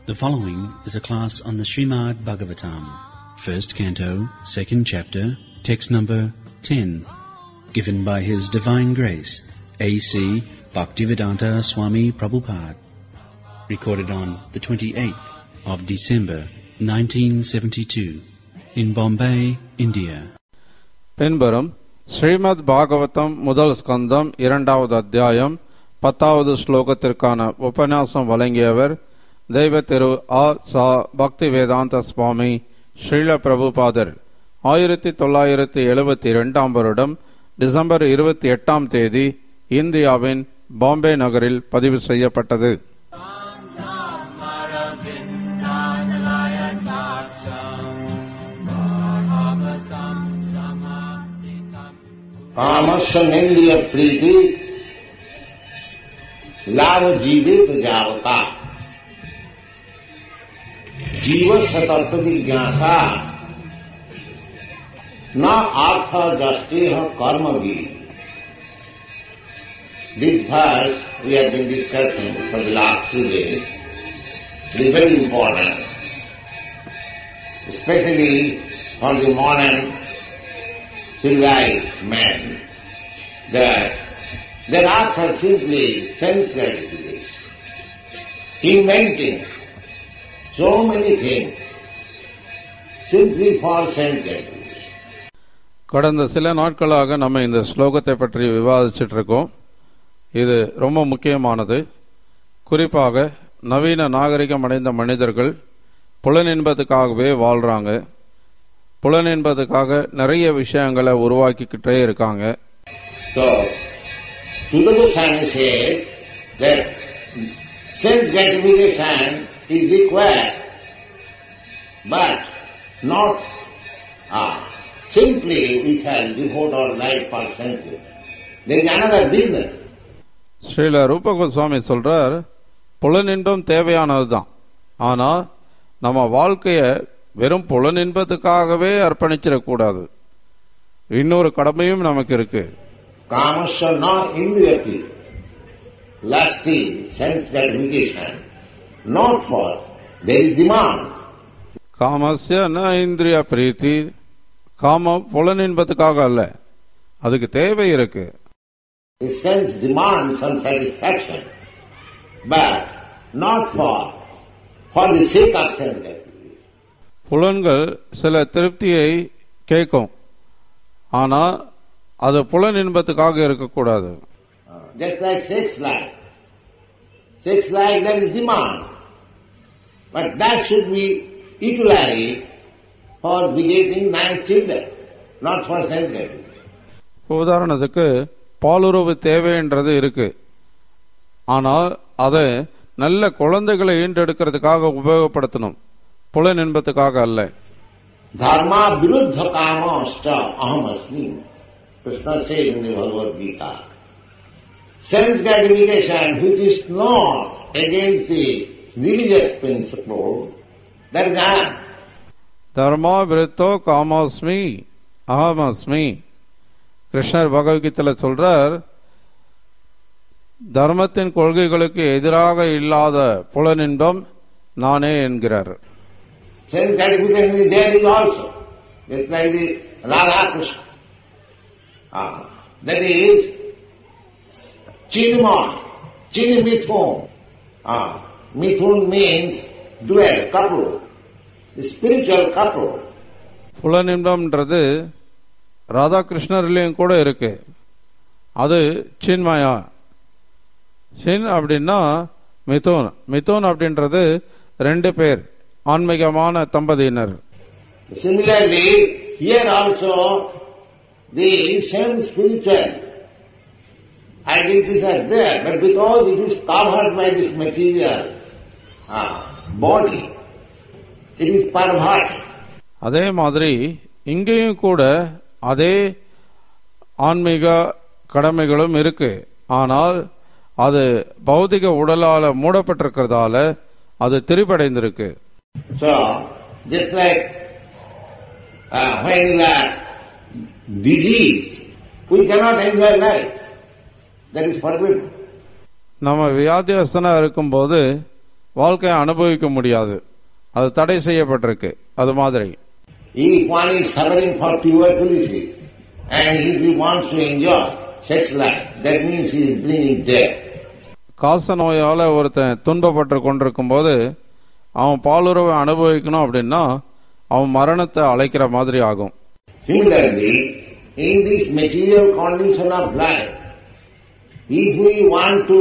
The following is a class on the Srimad Bhagavatam, first canto, second chapter, text number 10, given by His Divine Grace, A.C. Bhaktivedanta Swami Prabhupada, recorded on the 28th of December 1972, in Bombay, India. பின்வரும் ஸ்ரீமத் பாகவதம் முதல் ஸ்கந்தம் இரண்டாவது அத்தியாயம் பத்தாவது ஸ்லோகத்திற்கான உபன்யாசம் வழங்கியவர் தெய்வ திரு ஆ சா பக்தி வேதாந்த சுவாமி ஸ்ரீல பிரபுபாதர் ஆயிரத்தி தொள்ளாயிரத்தி எழுபத்தி இரண்டாம் வருடம் டிசம்பர் இருபத்தி எட்டாம் தேதி இந்தியாவின் பாம்பே நகரில் பதிவு செய்யப்பட்டது कामस्वेन्द्रिय प्रीति लाभ जीवित जावता जीव सतर्क जिज्ञासा न अर्थ जस्ते कर्म भी this verse we have been discussing for the last two days it is very important especially for the modern civilized man that there are for simply sense gratification, inventing so many things simply for sense gratification. கடந்த சில நாட்களாக நம்ம இந்த ஸ்லோகத்தை பற்றி விவாதிச்சுட்டு இருக்கோம் இது ரொம்ப முக்கியமானது குறிப்பாக நவீன நாகரிகம் அடைந்த மனிதர்கள் புலனின்பதுக்காகவே வாழ்றாங்க புலனின்பதுக்காக நிறைய விஷயங்களை உருவாக்கிக்கிட்டே இருக்காங்க So, Sudha Goswami said that sense gratification is required, but not ah, simply we shall devote our life for sense gratification. There is another business. Srila ரூப கோஸ்வாமி சொல்றார் புலனின்பம் தேவையானதுதான் ஆனா நம்ம வாழ்க்கைய வெறும் புலனின்பத்துக்காகவே அர்ப்பணிச்சிடக்கூடாது இன்னொரு கடமையும் நமக்கு இருக்கு Kamasya not indriya lusting sense gratification, not for, there is demand. காமஸ்ய ந இந்திரிய பிரீத்தி காம புலனின்பத்துக்காக அல்ல அதுக்கு தேவை இருக்கு The sense demands some satisfaction, but not for, for the sake of sense gratification. புலன்கள் சில திருப்தியை கேட்கும் ஆனா அது புலன் இன்பத்துக்காக இருக்கக்கூடாது Just like sex life. Sex life, there is demand. But that should be utilized for begetting nice children, not for sense gratification. உதாரணத்துக்கு பாலுறவு தேவைன்றது இருக்கு ஆனால் அதை நல்ல குழந்தைகளை ஈண்டெடுக்கிறதுக்காக உபயோகப்படுத்தணும் புலன் இன்பத்துக்காக அல்ல Dharma viruddha kamascha aham asmi. Krishna says in the Bhagavad Gita. Sense gratification which is not against the religious principle, that is not. தர்மா விருத்தோ காமாஸ்மி அகமஸ்மி கிருஷ்ணர் பகவத்கீதையில சொல்றார் தர்மத்தின் கொள்கைகளுக்கு எதிராக இல்லாத புலனின்பம் நானே என்கிறார் Sense gratification is there is also. Just like the Radha Krishna. Ah, that is Chinma, Chin Mithun. Ah, Mithun means dual, couple, the spiritual couple. புலனின்பம்ன்றது ராதாகிருஷ்ணர்லயும் கூட இருக்கு அது சின்மயா சின் அப்படின்னா மிதுன் மிதுன் அப்படின்றது ரெண்டு பேர் ஆன்மீகமான தம்பதியினர் Similarly, here also the same spiritual identities are there, but because it is covered by this material ah, body, it is perverted. அதே மாதிரி இங்கேயும் கூட அதே ஆன்மீக கடமைகளும் இருக்கு ஆனால் அது பௌதிக உடலால மூடப்பட்டிருக்கிறதால அது திரிபடைந்திருக்கு So, just like uh, when we are diseased, we cannot enjoy life. That is forbidden. நம்ம வியாதியஸ்தனா இருக்கும்போது வாழ்க்கையை அனுபவிக்க முடியாது அது தடை செய்யப்பட்டிருக்கு அது மாதிரி If one is suffering for tuberculosis and if he wants to enjoy sex life, that means he is bringing death. காச நோயால ஒருத்தன் துன்பப்பட்டு கொண்டிருக்கும் போது அவன் பாலுறவை அனுபவிக்கணும் அப்படின்னா அவன் மரணத்தை அழைக்கிற மாதிரி ஆகும் Similarly, in this material condition of life, if we want to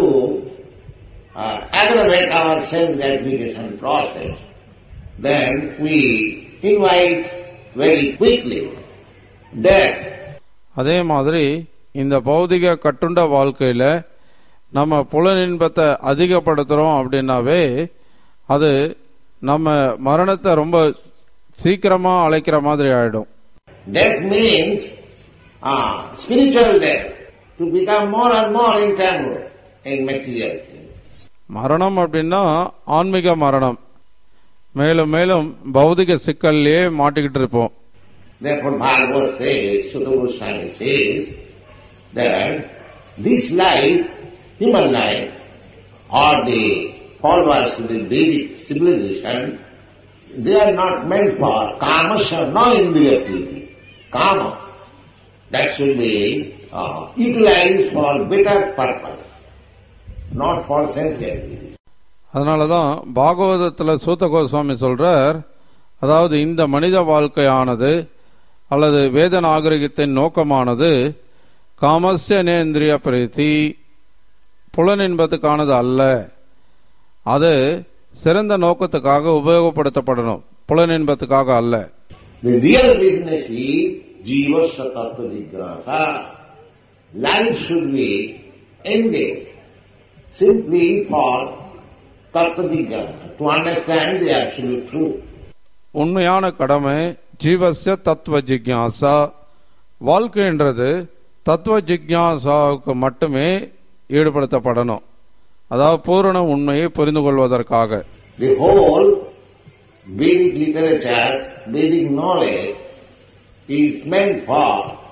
uh, aggravate our sense gratification process, then we invite very quickly death. அதே மாதிரி இந்த பௌதிக கட்டுண்ட வாழ்க்கையில நம்ம புலனின்பத்தை அதிகப்படுத்துறோம் அப்படின்னாவே அது நம்ம மரணத்தை ரொம்ப சீக்கிரமா அழைக்கிற மாதிரி ஆயிடும் Death means uh, spiritual death, to become more and more entangled in material things. மரணம் அப்படின்னா ஆன்மீக மரணம் மேலும் மேலும் பௌதிக சிக்கல்லையே மாட்டிக்கிட்டு இருப்போம் Therefore Bhagavad says, Sutta Goswami says, that this life, human life, or the followers of the Vedic civilization, they are not meant for kamasya, no indriya priti. Kama. That should be uh, utilized for better purpose, not for sense gratification. அதனாலதான் பாகவதத்துல சூத்த கோஸ்வாமி சொல்றார் அதாவது இந்த மனித வாழ்க்கையானது அல்லது வேத நாகரிகத்தின் நோக்கமானது காமஸ்ய நேந்திரிய பிரீத்தி புலனின்பத்துக்கானது அல்ல அது சிறந்த நோக்கத்துக்காக உபயோகப்படுத்தப்படணும் புலனின்பத்துக்காக அல்ல The real business is jiva satatva jignasa. Life should be ended simply for tattva jignasa, to understand the absolute truth. உண்மையான கடமை ஜீவஸ்ய தத்துவ ஜிக்யாசா வாழ்க்கைன்றது தத்துவ ஜிக்யாசாவுக்கு மட்டுமே ஈடுபடுத்தப்படணும் அதாவது பூரண உண்மையை புரிந்து கொள்வதற்காக The whole Vedic literature, Vedic knowledge is meant for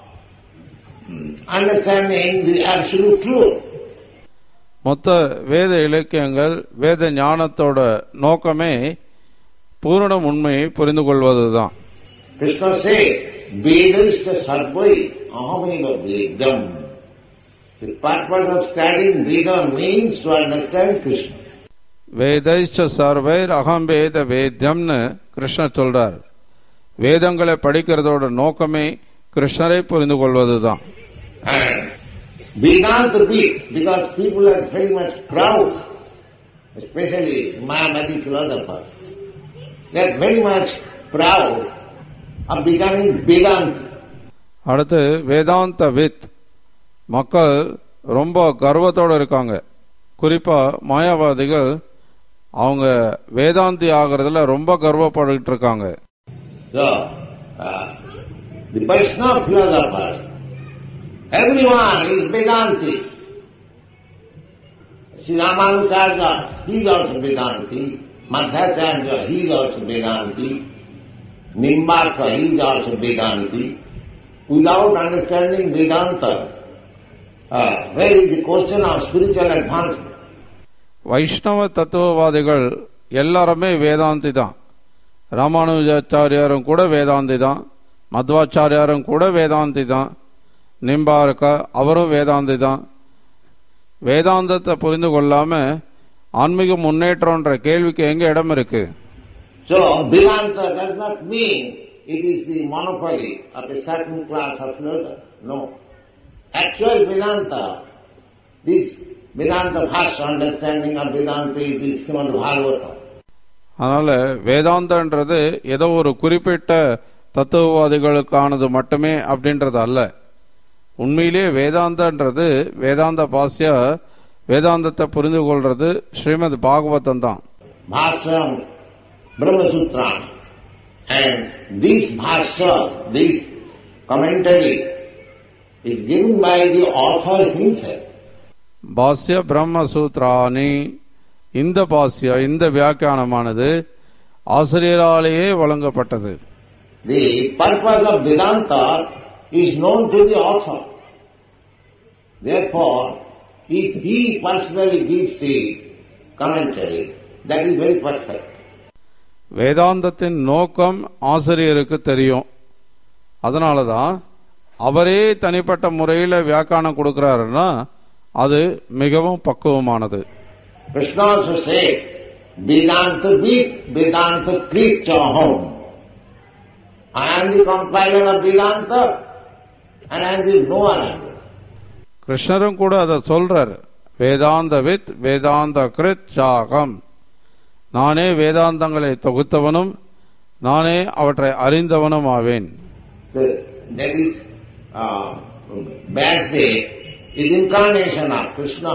hmm, understanding the absolute truth. மொத்த வேத இலக்கியங்கள் வேத ஞானத்தோட நோக்கமே பூரண உண்மையை புரிந்து கொள்வதுதான் Krishna said, Vedasta sarvai ahameva vedam. The purpose of studying Veda means to understand Krishna. வேதைஷ்ட சர்வைர் அகம் வேத வேத்யம்னு கிருஷ்ணர் சொல்றார் வேதங்களை படிக்கிறதோட நோக்கமே கிருஷ்ணரை புரிந்து கொள்வதுதான் And Vedanta bit, because people are very much proud, especially Mayavadi philosophers. They are very much proud of becoming Vedanta. அடுத்து வேதாந்த வித் மக்கள் ரொம்ப கர்வத்தோட இருக்காங்க குறிப்பா மாயாவாதிகள் அவங்க வேதாந்தி ஆகிறதுல ரொம்ப கர்வப்பட்டுட்டு இருக்காங்க So, uh, the Vaishnava philosophers, everyone is Vedanti. Sri Ramanujacharya, he is also Vedanti. Madhacharya, he is also Vedanti. Nimbarka, he is also Vedanti. Without understanding Vedanta, uh, where is the question of spiritual advancement? வைஷ்ணவ தத்துவவாதிகள் எல்லாருமே வேதாந்தி தான் ராமானுஜாச்சாரியாரும் கூட வேதாந்தி தான் மத்வாச்சாரியாரும் கூட வேதாந்தி தான் நிம்பாருக்கா அவரும் வேதாந்தி தான் வேதாந்தத்தை புரிந்து கொள்ளாம ஆன்மீக முன்னேற்றம்ன்ற கேள்விக்கு எங்க இடம் இருக்கு So, Vedanta does not mean it is the monopoly of a certain class of philosophers. No. Actual Vedanta, this Vedanta Bhasha understanding of Vedanta is the Srimad Bhagavatam. அதனால வேதாந்தன்றது ஏதோ ஒரு குறிப்பிட்ட தத்துவவாதிகளுக்கானது மட்டுமே அப்படின்றது அல்ல உண்மையிலேயே வேதாந்தன்றது வேதாந்த பாஸ்ய வேதாந்தத்தை புரிந்து கொள்றது ஸ்ரீமத் பாகவதம் தான் Bhashyam Brahma Sutra. And this Bhasya, this commentary is given by the author himself. பாஸ்ய பிரம்ம சூத்ராணி இந்த பாஸ்ய இந்த வியாக்கியானமானது ஆசிரியராலேயே வழங்கப்பட்டது The purpose of Vedanta is known to the author. Therefore, if he personally gives the commentary, That is very perfect. வேதாந்தத்தின் நோக்கம் ஆசிரியருக்கு தெரியும் அதனால தான் அவரே தனிப்பட்ட முறையில் வியாக்கியானம் கொடுக்கிறாருன்னா அது மிகவும் பக்குவமானது Krishna also said, Vedanta vid, Vedanta krityaham. I am the compiler of Vedanta and I am the knower of it. கிருஷ்ணரும் கூட அதை சொல்றார் வேதாந்த வித் வேதாந்த கிருத் சாகம் நானே வேதாந்தங்களை தொகுத்தவனும் நானே அவற்றை அறிந்தவனும் ஆவேன் The- that is, uh, Vyasdev is incarnation of Krishna.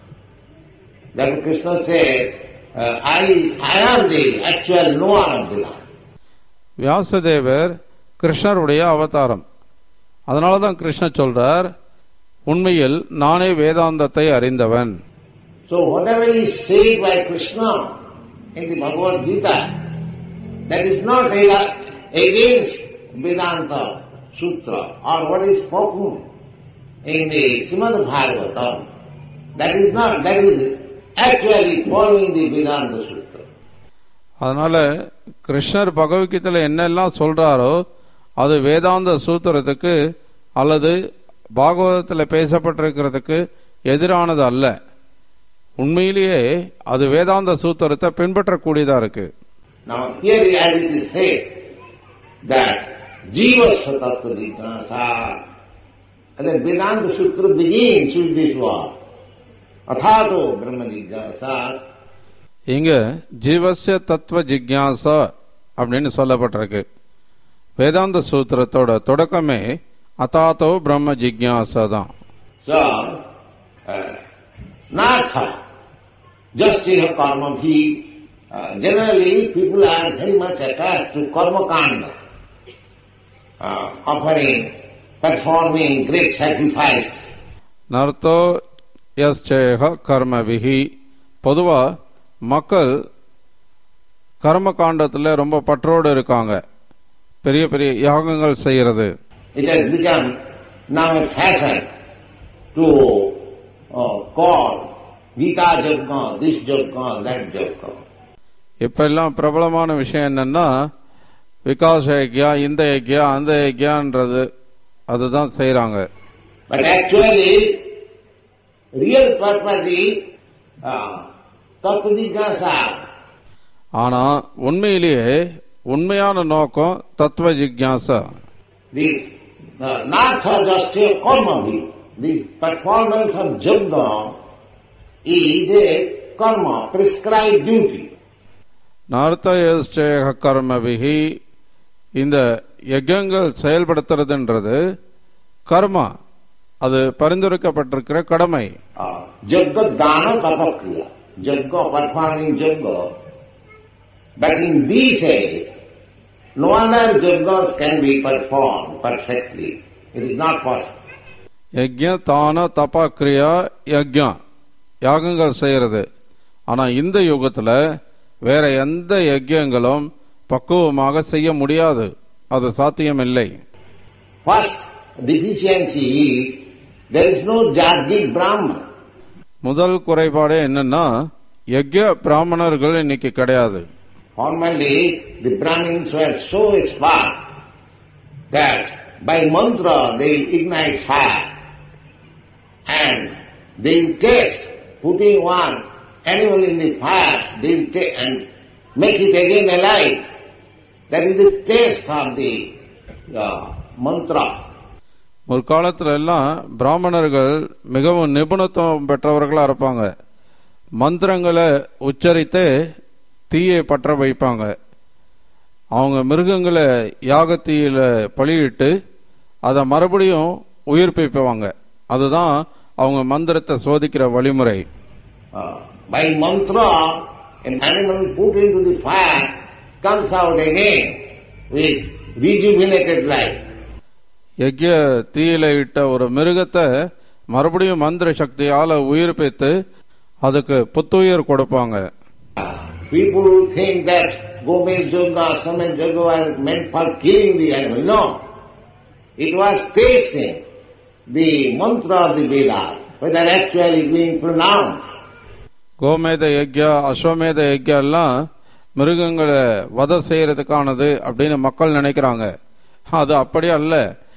That Krishna said, uh, I, I am the actual knower of Vedanta. வியாசதேவர் கிருஷ்ணருடைய அவதாரம் அதனால தான் கிருஷ்ணர் சொல்றார் உண்மையில் நானே வேதாந்தத்தை அறிந்தவன் So whatever is said by Krishna in the Bhagavad Gita, that is not ag- against Vedanta Sutra or what is spoken in the Srimad Bhagavatam. That is not, that is actually following the Vedanta Sutra. அதனால கிருஷ்ணர் பகவத்கீதையில என்னெல்லாம் சொல்றாரோ அது வேதாந்த சூத்திரத்துக்கு அல்லது பாகவதத்தில் பேசப்பட்டிருக்கிறதுக்கு எதிரானது அல்ல உண்மையிலேயே அது வேதாந்த சூத்திரத்தை பின்பற்றக்கூடியதா இருக்கு Now here as it is said that Jivasya Tattva Jignasa and then Vedanta Sutra begins with this word. Athato Brahma Jignasa இங்க ஜீவசிய தத்துவ ஜிக்யாசா அப்படின்னு சொல்லப்பட்டிருக்கு வேதாந்த சூத்திரத்தோட தொடக்கமே அதாத்தோ பிரம்ம ஜிக்யாசா தான் So, uh, Natha, justice of karma, he, uh, generally people are very much attached to karma kanda, uh, offering, performing great sacrifices. நர்த்தோ யஸ்சேக கர்மவிகி பொதுவா மக்கள் கர்ம காண்டத்துல ரொம்ப பற்றோடு இருக்காங்க பெரிய பெரிய யாகங்கள் செய்யறது It has become now a fashion to uh, call Gita Yajna, this Yajna, that Yajna. இப்ப எல்லாம் பிரபலமான விஷயம் என்னன்னா விகாச யக்யா இந்த யக்யா அந்த யக்யான்றது அதுதான் செய்யறாங்க But actually, real purpose is uh, Tattva ஆனா உண்மையிலேயே உண்மையான நோக்கம் தத்துவ ஜிக்யாசா The uh, Natha Jasya Karma, the performance of Yajna is a karma, prescribed duty. நார்த்தயஸ்டேக கர்மவிகி இந்த யஜ்யங்கள் செயல்படுத்துறதுன்றது கர்மா அது பரிந்துரைக்கப்பட்டிருக்கிற கடமை Uh, Yajna Dana Tapakriya, Yajna performing Yajna. But in these age, no other Yajnas can be performed perfectly. It is not possible. யஜ்ய தான தப கிரியா யஜ்யா யாகங்கள் செய்யறது ஆனா இந்த யுகத்துல வேற எந்த யஜ்யங்களும் பக்குவமாக செய்ய முடியாது அது சாத்தியமில்லை First deficiency is there is no Jagik Brahman. முதல் குறைபாடு என்னன்னா யஜ்ய பிராமணர்கள் இன்னைக்கு கிடையாது Formerly, the Brahmins were so expert that by mantra they will ignite fire and they will taste putting one animal in the fire, they will ta- and make it again alive. That is the taste of the uh, mantra. முற்காலத்துல எல்லாம் பிராமணர்கள் மிகவும் நிபுணத்துவம் பெற்றவர்களா இருப்பாங்க மந்திரங்களை உச்சரித்து தீயை பற்ற வைப்பாங்க அவங்க மிருகங்களை யாகத்தீயில பலியிட்டு அதை மறுபடியும் உயிர்ப்பிப்பாங்க அதுதான் அவங்க மந்திரத்தை சோதிக்கிற வழிமுறை Uh, by mantra, an animal put into the fire comes out again with rejuvenated life. யஜ்ய தீயில இட்ட ஒரு மிருகத்தை மறுபடியும் மந்திர சக்தியால உயிர்ப்பித்து அதுக்கு புத்துயிர் கொடுப்பாங்க People who think that Gomes Yoga, Saman Yoga were meant for killing the animal. No. It was tasting the mantra of the Vedas, whether actually being pronounced. கோமேத யக்யா அஸ்வமேத யக்யா எல்லாம் மிருகங்களை வதை செய்யறதுக்கானது அப்படின்னு மக்கள் நினைக்கிறாங்க அது அப்படி அல்ல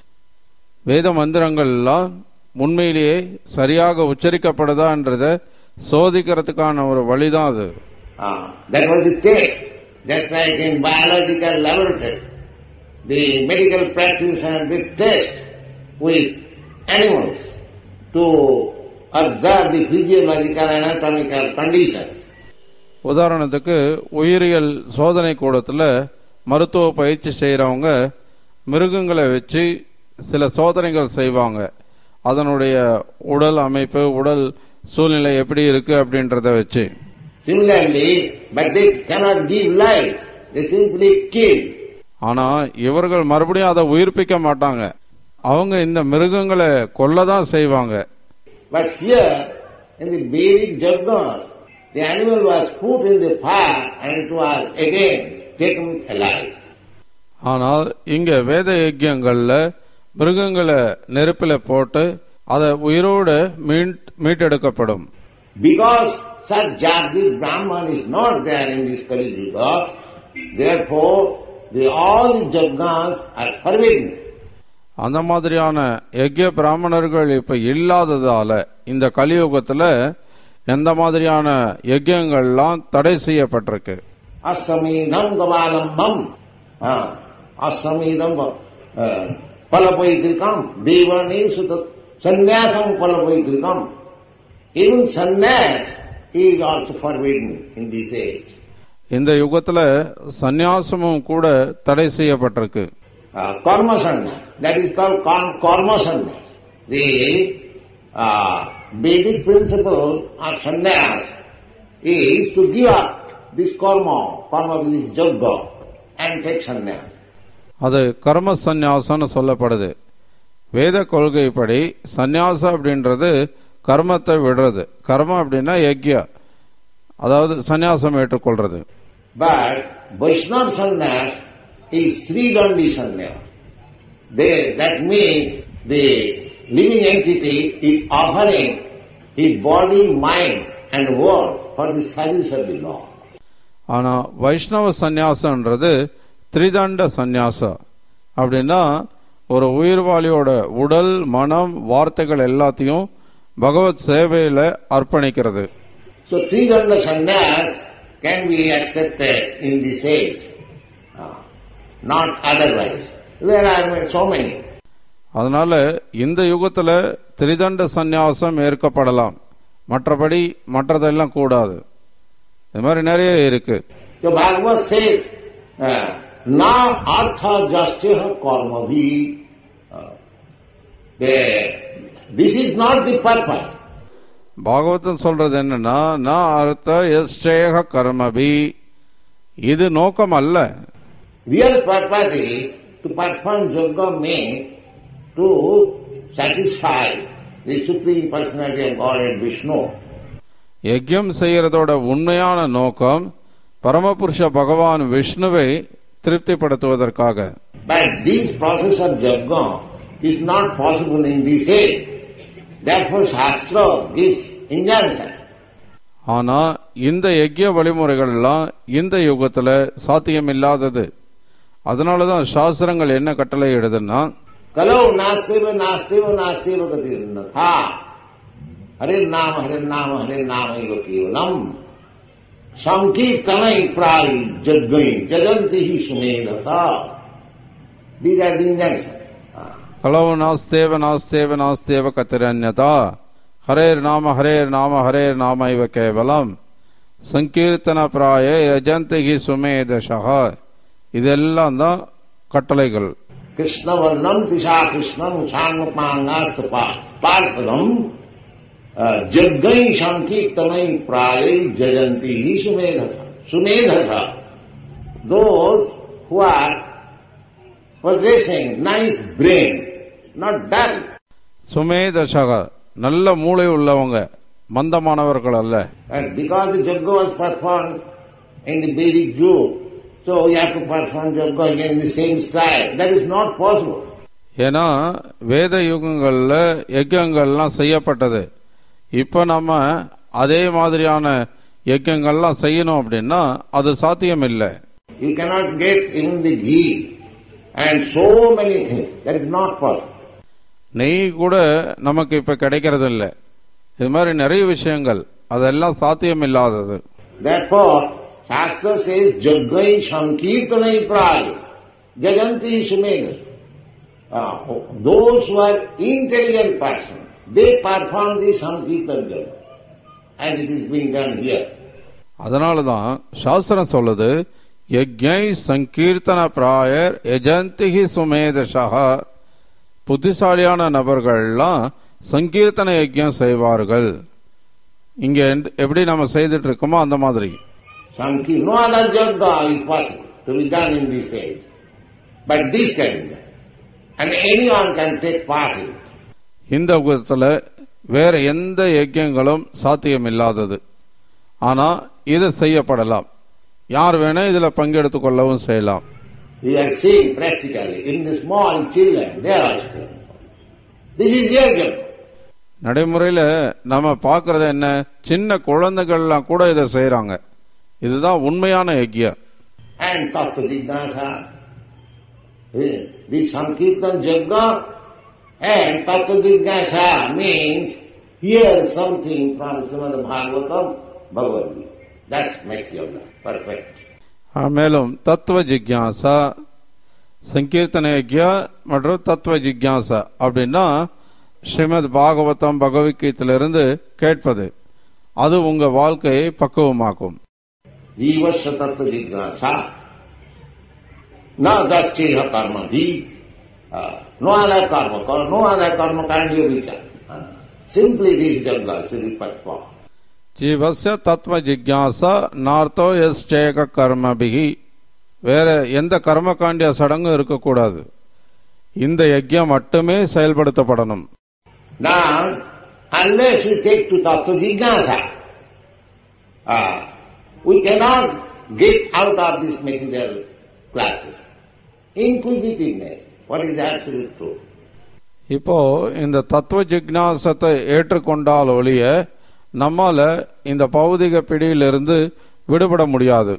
வேத மந்திரங்கள் எல்லாம் உண்மையிலேயே சரியாக உச்சரிக்கப்படுதான்றத சோதிக்கிறதுக்கான ஒரு வழிதான் அது Ah, that was the test. Just like in biological laboratory, the medical practitioners they test with animals to observe the physiological anatomical conditions. உதாரணத்துக்கு உயிரியல் சோதனை கூடத்தில் மருத்துவ பயிற்சி செய்கிறவங்க மிருகங்களை வச்சு சில சோதனைகள் செய்வாங்க அதனுடைய உடல் அமைப்பு உடல் சூழ்நிலை எப்படி இருக்கு அப்படின்றத வச்சு Similarly, but they cannot give life. They simply kill. ஆனா இவர்கள் மறுபடியும் அதை உயிர்ப்பிக்க மாட்டாங்க அவங்க இந்த மிருகங்களை கொல்லதான் செய்வாங்க But here, in the Vedic Yajnas, the animal was put in the fire and it was again taken alive. ஆனால் இங்க வேத யஜ்யங்கள்ல மிருகங்களை நெருப்பில போட்டு அதை உயிரோடு மீட் மீட்டெடுக்கப்படும் Because such Jagdi Brahman is not there in this Kali Yuga, therefore the, all the Yajnas are forbidden. அந்த மாதிரியான யஜ்ய பிராமணர்கள் இப்ப இல்லாததால இந்த கலியுகத்துல எந்த மாதிரியான யஜ்யங்கள்லாம் தடை செய்யப்பட்டிருக்கு Asamidham gavalambam, ah, asamidham uh, palapaitrikam, devani sutat, sannyasam palapaitrikam. Even sannyas is also forbidden in this age. இந்த யுகத்துல சந்நியாசமும் கூட தடை செய்யப்பட்டிருக்கு uh, karma sannyas. That is called karma, karma sannyas. The uh, Vedic principle of sannyas is to give up this karma, karma with this yoga, and take sannyas. அது கர்ம சந்நியாசம்னு சொல்லப்படுது வேத கொள்கைப்படி சந்நியாசம் அப்படின்றது கர்மத்தை விடுறது கர்மம் அப்படின்னா யக்யா அதாவது சந்நியாசம் ஏற்றுக்கொள்றது But Vaishnava sannyas is Sri Dandi sannyas. They, that means the living entity is offering his body, mind and word for the service of the Lord. ஆனா வைஷ்ணவ சந்நியாசம்ன்றது திரிதண்ட சந்நியாசம் அப்படின்னா ஒரு உயிர்வாளியோட உடல் மனம் வார்த்தைகள் எல்லாத்தையும் பகவத் சேவையில அர்ப்பணிக்கிறது So Tridanda sannyas can be accepted in this age, Ah, not otherwise. There are so many. அதனால இந்த யுகத்துல திரிதண்ட சந்நியாசம் ஏற்கப்படலாம் மற்றபடி மற்றதெல்லாம் கூடாது இது மாதிரி நிறைய இருக்கு So Bhagavad says, uh, na artha jasya karma bhi. Uh, the- This is not the purpose. Bhagavatam சொல்றது என்னன்னா நான் அர்த்த எஸ்டேக கர்மபி இது நோக்கம் அல்ல Real purpose is to perform yoga means to satisfy the Supreme Personality of Godhead Vishnu. யஜ்யம் செய்யறதோட உண்மையான நோக்கம் பரமபுருஷ பகவான் விஷ்ணுவை திருப்திப்படுத்துவதற்காக But this process of yoga is not possible in this age. Therefore Shastra gives injunction. ஆனா இந்த யஜ்ய வழிமுறைகள் எல்லாம் இந்த யுகத்துல சாத்தியமில்லாதது அதனாலதான் சாஸ்திரங்கள் என்ன கட்டளை இடுதுன்னா Kalau nastiva nastiva nastiva gatirnatha. Hare Nama Hare Nama Hare Nama eva kevalam. Sankirtanai prai jadgai jajanti hi sumedasa. These are the injunctions. Ah. கலவு நாஸ்தேவ நாஸ்தேவ நாஸ்தேவ கத்திரன்யதா ஹரேர் நாம ஹரேர் நாம ஹரேர் நாம இவ கேவலம் சங்கீர்த்தன பிராய யஜந்திகி சுமேதசக இதெல்லாம் தான் கட்டளைகள் Krishna varnam tisha krishnam sangapangastapa parsadam jadgai sankirtanai prai jajanti hi sumedasa. Sumedasa. Those who are possessing nice brain, not dull. சுமேதசக நல்ல மூளை உள்ளவங்க மந்தமானவர்கள் அல்ல And because the yoga was performed in the Vedic Yuga, so you have to perform yoga again in the same style. That is not possible. ஏன்னா வேத யுகங்கள்ல யஜ்யங்கள்லாம் செய்யப்பட்டது இப்ப நம்ம அதே மாதிரியான யஜ்யங்கள்லாம் செய்யணும் அப்படின்னா அது சாத்தியம் இல்லை You cannot get even the ghee and so many things. That is not possible. நெய் கூட நமக்கு இப்ப கிடைக்கிறது இல்லை இது மாதிரி நிறைய விஷயங்கள் அதெல்லாம் சாத்தியம் இல்லாதது Therefore, Shastra says, Jagai Sankirtanai Praya, Jaganti Sumedha. Uh, those who are intelligent persons, they perform the Sankirtan Jaga, as it is being done here. அதனால தான் சாஸ்திரம் சொல்லுது யஜ்ஞை சங்கீர்த்தன பிராயர் எஜந்திகி சுமேதஷா புத்திசாலியான நபர்கள்லாம் சங்கீர்த்தன யஜ்ஞம் செய்வார்கள் இங்க எந்த- எப்படி நம்ம செய்துட்டு இருக்கோமோ அந்த மாதிரி Sankirtan, no other Jaga is possible to be done in this age. But this can be done. And anyone can take part in it. இந்த யுகத்துல வேற எந்த யஜ்யங்களும் சாத்தியம் இல்லாதது ஆனா இது செய்யப்படலாம் யார் வேணா இதுல பங்கெடுத்துக் கொள்ளவும் செய்யலாம் We are seeing practically in the small children, they are also. This is their Jaga. நடைமுறையில நம்ம பார்க்கறது என்ன சின்ன குழந்தைகள்லாம் கூட இதை செய்யறாங்க இதுதான் உண்மையான யஜ்யம் and Tattva Jignasa. Eh, The Sankirtan Jagga and Tattva Jignasa means hear something from Srimad Bhagavatam, Bhagavad Gita. That's makes your life perfect. ஆஹ் மேலும் தத்துவ ஜிக்யாசா சங்கீர்த்தன யஜ்யா மற்றும் தத்துவ ஜிக்யாசா அப்படின்னா ஸ்ரீமத் பாகவதம் பகவத்கீதையிலிருந்து கேட்பது அது உங்க வாழ்க்கையை பக்குவமாக்கும் Jivasya Tattva Jignasa. Not just Cheha Karma Bhi. Uh, no other karma, no other karma can you vichar. Uh, Simply this Jagga should be performed. ஜீவஸ்ய தத்துவ ஜிக்யாசா நார்த்தோ எஸ் சேக கர்மபிகி வேற எந்த கர்மகாண்டிய சடங்கும் இருக்கக்கூடாது இந்த யஜ்யம் மட்டுமே செயல்படுத்தப்படணும் Now, unless we take to Tattva Jignasa, uh, we cannot get out of this material classes. Inquisitiveness, what is absolute truth? இப்போ இந்த தத்துவ ஜிக்னாசத்தை ஏற்றுக்கொண்டால் ஒழிய நம்மால இந்த பௌதிக பிடியிலிருந்து விடுபட முடியாது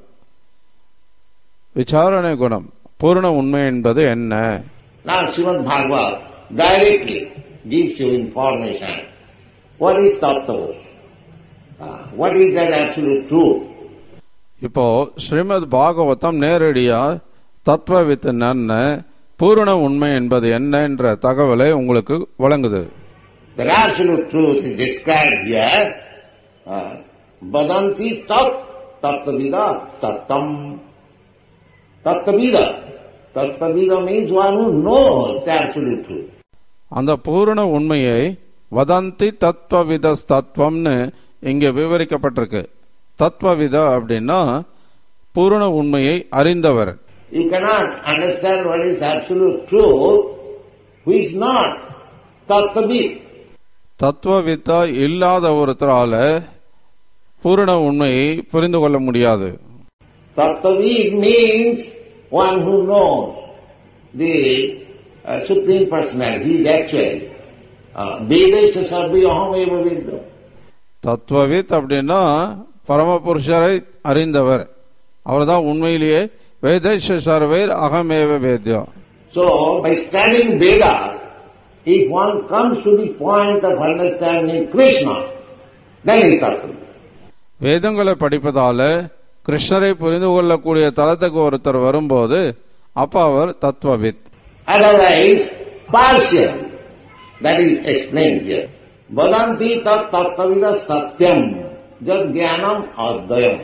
விசாரணை குணம் பூர்ண உண்மை என்பது என்ன Now Srimad Bhagavat directly gives you information. What is Tattva? Uh, what is that absolute truth? இப்போ ஸ்ரீமத் பாகவதம் நேரடியா தத்துவவித்து நன்ன பூரண உண்மை என்பது என்ன என்ற தகவலை உங்களுக்கு வழங்குது The absolute truth is described here. Uh, Vadanti tat tattavida sattam. Tattavida. Tattavida means one who knows the absolute truth. அந்த பூரண உண்மையை வதந்தி தத்துவவித தத்துவம்னு இங்க விவரிக்கப்பட்டிருக்கு தத்துவவித அப்படின்னா பூரண உண்மையை அறிந்தவர் You cannot understand what is absolute truth who is not tattvavid. தத்துவவித்தா இல்லாத ஒருத்தரால பூரண உண்மையை புரிந்து கொள்ள முடியாது Tattvavid means one who knows the uh, Supreme Personality. He is actually. Uh, Vedasya sarvi aham eva vidya. தத்துவவித் அப்படின்னா பரமபுருஷரை அறிந்தவர் அவர்தான் உண்மையிலேயே வேதேஷ சர்வேர் அகமேவ வேத்யா So, by studying Vedas, if one comes to the point of understanding Krishna, then he is Tattvavid. வேதங்களை படிப்பதால கிருஷ்ணரை புரிந்து கொள்ளக்கூடிய தளத்துக்கு ஒருத்தர் வரும்போது அப்ப அவர் தத்துவவித் Otherwise, partial. That is explained here. Vadanti tat tattavida satyam jad jnanam advayam.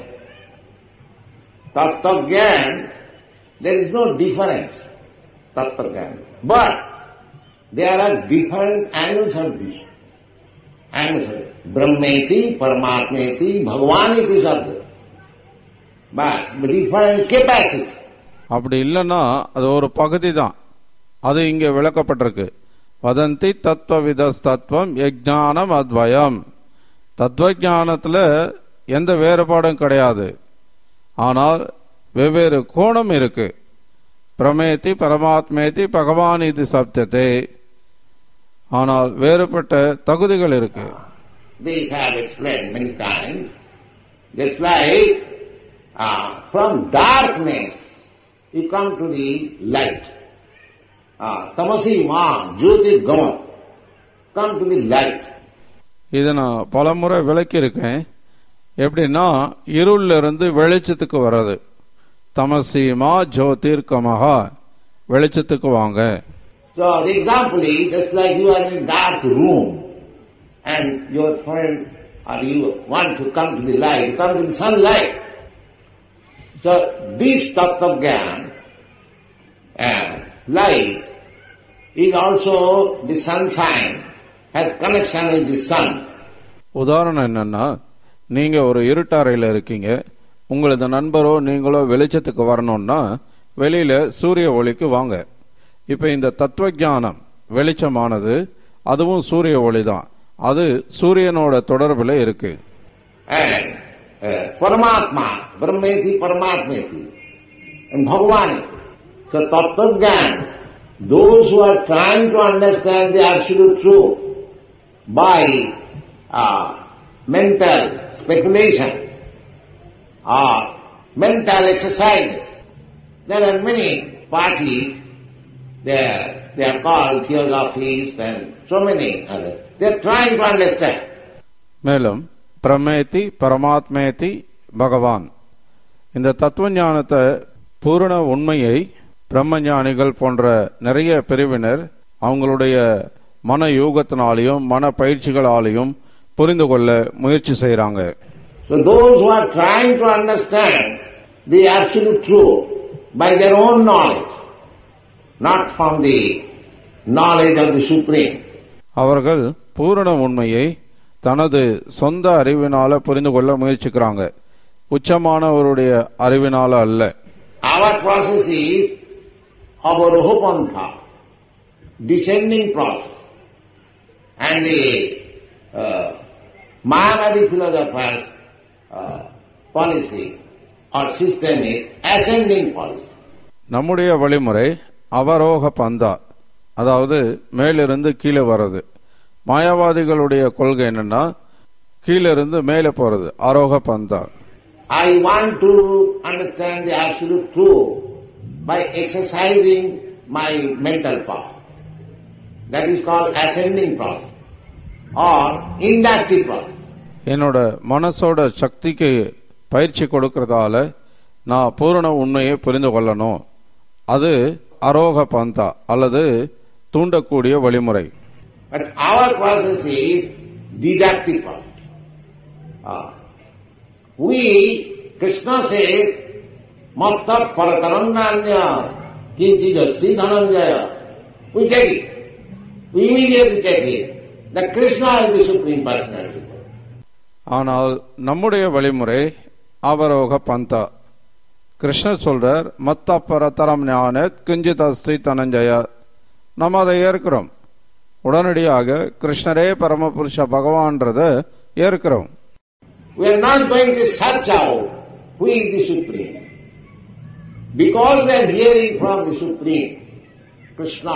Tattva jnana, there is no difference. Tattva jnana. But there are different angles of this. Angles of it. Brahmeti, Paramatmeti, Bhagavaniti sabda. But different capacity. அப்படி இல்லைன்னா அது ஒரு பகுதி தான் அது இங்க விளக்கப்பட்டிருக்கு வதந்தி தத்துவவித தத்துவம் யஜானம் அத்வயம் தத்துவஞானத்துல எந்த வேறுபாடும் கிடையாது ஆனால் வெவ்வேறு கோணம் இருக்கு பிரமேதி பரமாத்மேதி பகவான் இது சப்தத்தை ஆனால் வேறுபட்ட தகுதிகள் இருக்கு These have explained many times. Just like uh, from darkness you come to the light. Uh, tamasi ma jyoti gama. Come to the light. இதை நான் பலமுறை விளக்கியிருக்கேன் எப்படின்னா இருள்ல இருந்து வெளிச்சத்துக்கு வர்றது தமசீமா ஜோதிர் கமஹா வெளிச்சத்துக்கு வாங்க So the example is just like you are in a dark room and your friend or you want to come to the light, you come to the sunlight. So this tattva gyan and light is also the sunshine, has connection with the sun. உதாரணம் என்னன்னா நீங்க ஒரு இருட்டறையில இருக்கீங்க உங்களது நண்பரோ நீங்களோ வெளிச்சத்துக்கு வரணும்னா வெளியில சூரிய ஒளிக்கு வாங்க இப்ப இந்த தத்துவ ஞானம் வெளிச்சமானது அதுவும் சூரிய ஒளி தான் அது சூரியனோட தொடர்புல இருக்கு And uh, Paramatma, Brahmeti, Paramatmeti, and Bhagavan. So Tattva Gyan, those who are trying to understand the absolute truth by uh, mental speculation or mental exercises, there are many parties, they are, they are called theosophies and so many others. They are trying to understand. மேலும் பிரமேதி பரமாத்மேதி பகவான் இந்த தத்துவ ஞானத்தை பூரண உண்மையை பிரம்ம ஞானிகள் போன்ற நிறைய பிரிவினர் அவங்களுடைய மன யூகத்தினாலையும் மன பயிற்சிகளாலையும் புரிந்து கொள்ள முயற்சி செய்றாங்க So those who are trying to understand the absolute truth by their own knowledge, not from the knowledge of the Supreme, அவர்கள் பூரண உண்மையை தனது சொந்த அறிவினால புரிந்து கொள்ள முயற்சிக்கிறாங்க உச்சமானவருடைய அறிவினால அல்ல our process is avarohapantha, descending process. And the uh, Mahavadi philosophers' uh, policy or system is ascending policy. நம்முடைய வழிமுறை அவரோக பந்தா அதாவது மேலிருந்து கீழே வர்றது மாயாவாதிகளுடைய கொள்கை என்னன்னா கீழிருந்து மேலே போறது ஆரோக பந்தா I want to understand the absolute truth by exercising my mental power. That is called ascending process or inductive process. என்னோட மனசோட சக்திக்கு பயிற்சி கொடுக்கறதால நான் பூரண உண்மையை புரிந்து கொள்ளணும் அது அரோக பந்தா அல்லது தூண்டக்கூடிய வழிமுறை But our process is deductive process. Ah. we, Krishna says, Matta parataranganya kinchidassi dhananjaya. We take it. We immediately take it. That Krishna is the Supreme Personality. ஆனால் நம்முடைய வழிமுறை அவரோக பந்தா கிருஷ்ணர் சொல்றார் மத்த பரதரம் ஞான கிஞ்சித் அஸ்தி தனஞ்சய நம்ம அதை ஏற்கிறோம் உடனடியாக கிருஷ்ணரே பரமபுருஷ பகவான்றத ஏற்கிறோம் We are not going to search out who is the Supreme. Because we are hearing from the Supreme, Krishna,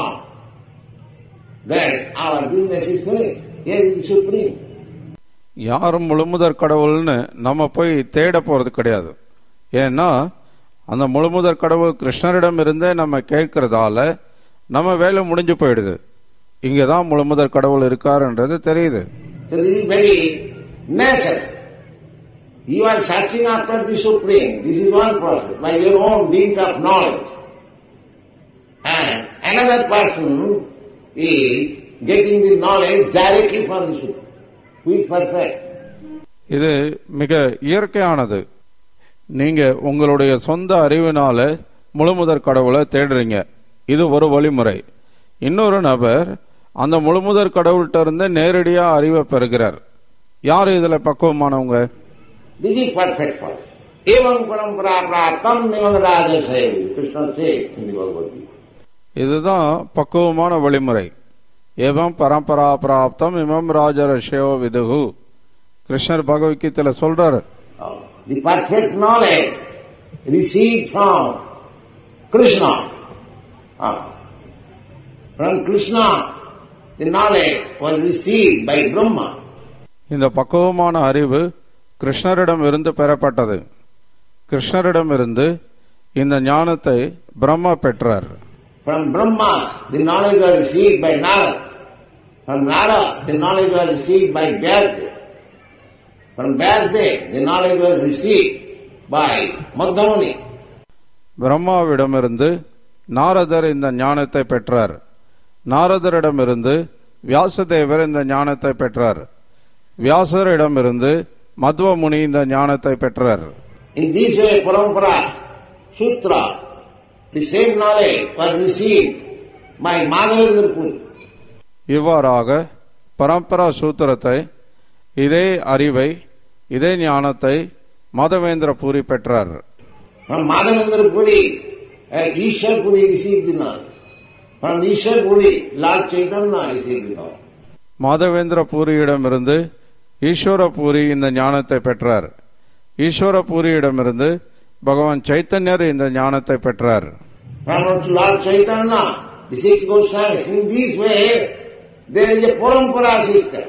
then our business is finished. Here is the Supreme. யாரும் முழுமுதற் கடவுள்னு நம்ம போய் தேட போறது கிடையாது ஏன்னா அந்த முழுமுதற் கடவுள் கிருஷ்ணரிடம் இருந்தே நம்ம கேட்கறதால நம்ம வேலை முடிஞ்சு போயிடுது இங்கதான் முழுமுதற் கடவுள் இருக்காருன்றது தெரியுது So this is very natural. You are searching after the Supreme. This is one process by your own dint of knowledge. And another person is getting the knowledge directly from the Supreme, who is perfect. இது மிக இயற்கையானது நீங்க உங்களுடைய சொந்த அறிவினால முழுமுதற் கடவுளை தேடுறீங்க இது ஒரு வழிமுறை இன்னொரு நபர் அந்த முழுமுதற் கடவுள்கிட்ட இருந்து நேரடியா அறிவை பெறுகிறார் யார் இதுல பக்குவமானவங்க This is perfect process. Evam parampara praptam nivam rajase. Krishna says in the Bhagavad Gita. இதுதான் பக்குவமான வழிமுறை ஏவம் பரம்பரா பிராப்தம் இமம் ராஜரஷயோ விதுகு கிருஷ்ணர் பகவத்கீதையில சொல்றாரு Uh, the perfect knowledge received from Krishna. Uh, from Krishna, the knowledge was received by Brahma. இந்த பக்குவமான அறிவு கிருஷ்ணரிடமிருந்து பெறப்பட்டது கிருஷ்ணரிடமிருந்து இந்த ஞானத்தை பிரம்மா பெற்றார் From Brahma, the knowledge was received by Narada. From Narada, the knowledge was received by Vyasdev. From Vyasdev, the knowledge was received by Madhyamuni. பிரம்மாவிடமிருந்து நாரதர் இந்த ஞானத்தை பெற்றார் நாரதரிடமிருந்து வியாசதேவர் இந்த ஞானத்தை பெற்றார் வியாசரிடமிருந்து மத்வமுனி இந்த ஞானத்தை பெற்றார் In this way, Parampara, Sutra, the same knowledge was received by Madhavendra Puri. இவ்வாறாக பரம்பரா சூத்திரத்தை இதே அறிவை இதே ஞானத்தை மாதவேந்திர பூரி பெற்றார் From Madhavendra Puri, uh, Ishwar Puri received the knowledge. From Ishwar Puri, Lord Chaitanya received the knowledge. Madhavendra பூரியிடமிருந்து ஈஸ்வர பூரி இந்த ஞானத்தை பெற்றார் ஈஸ்வர பூரியிடமிருந்து பகவான் சைத்தன்யர் இந்த ஞானத்தை பெற்றார் From Lord Chaitanya, the six Goswamis. In this way, there is a parampara system,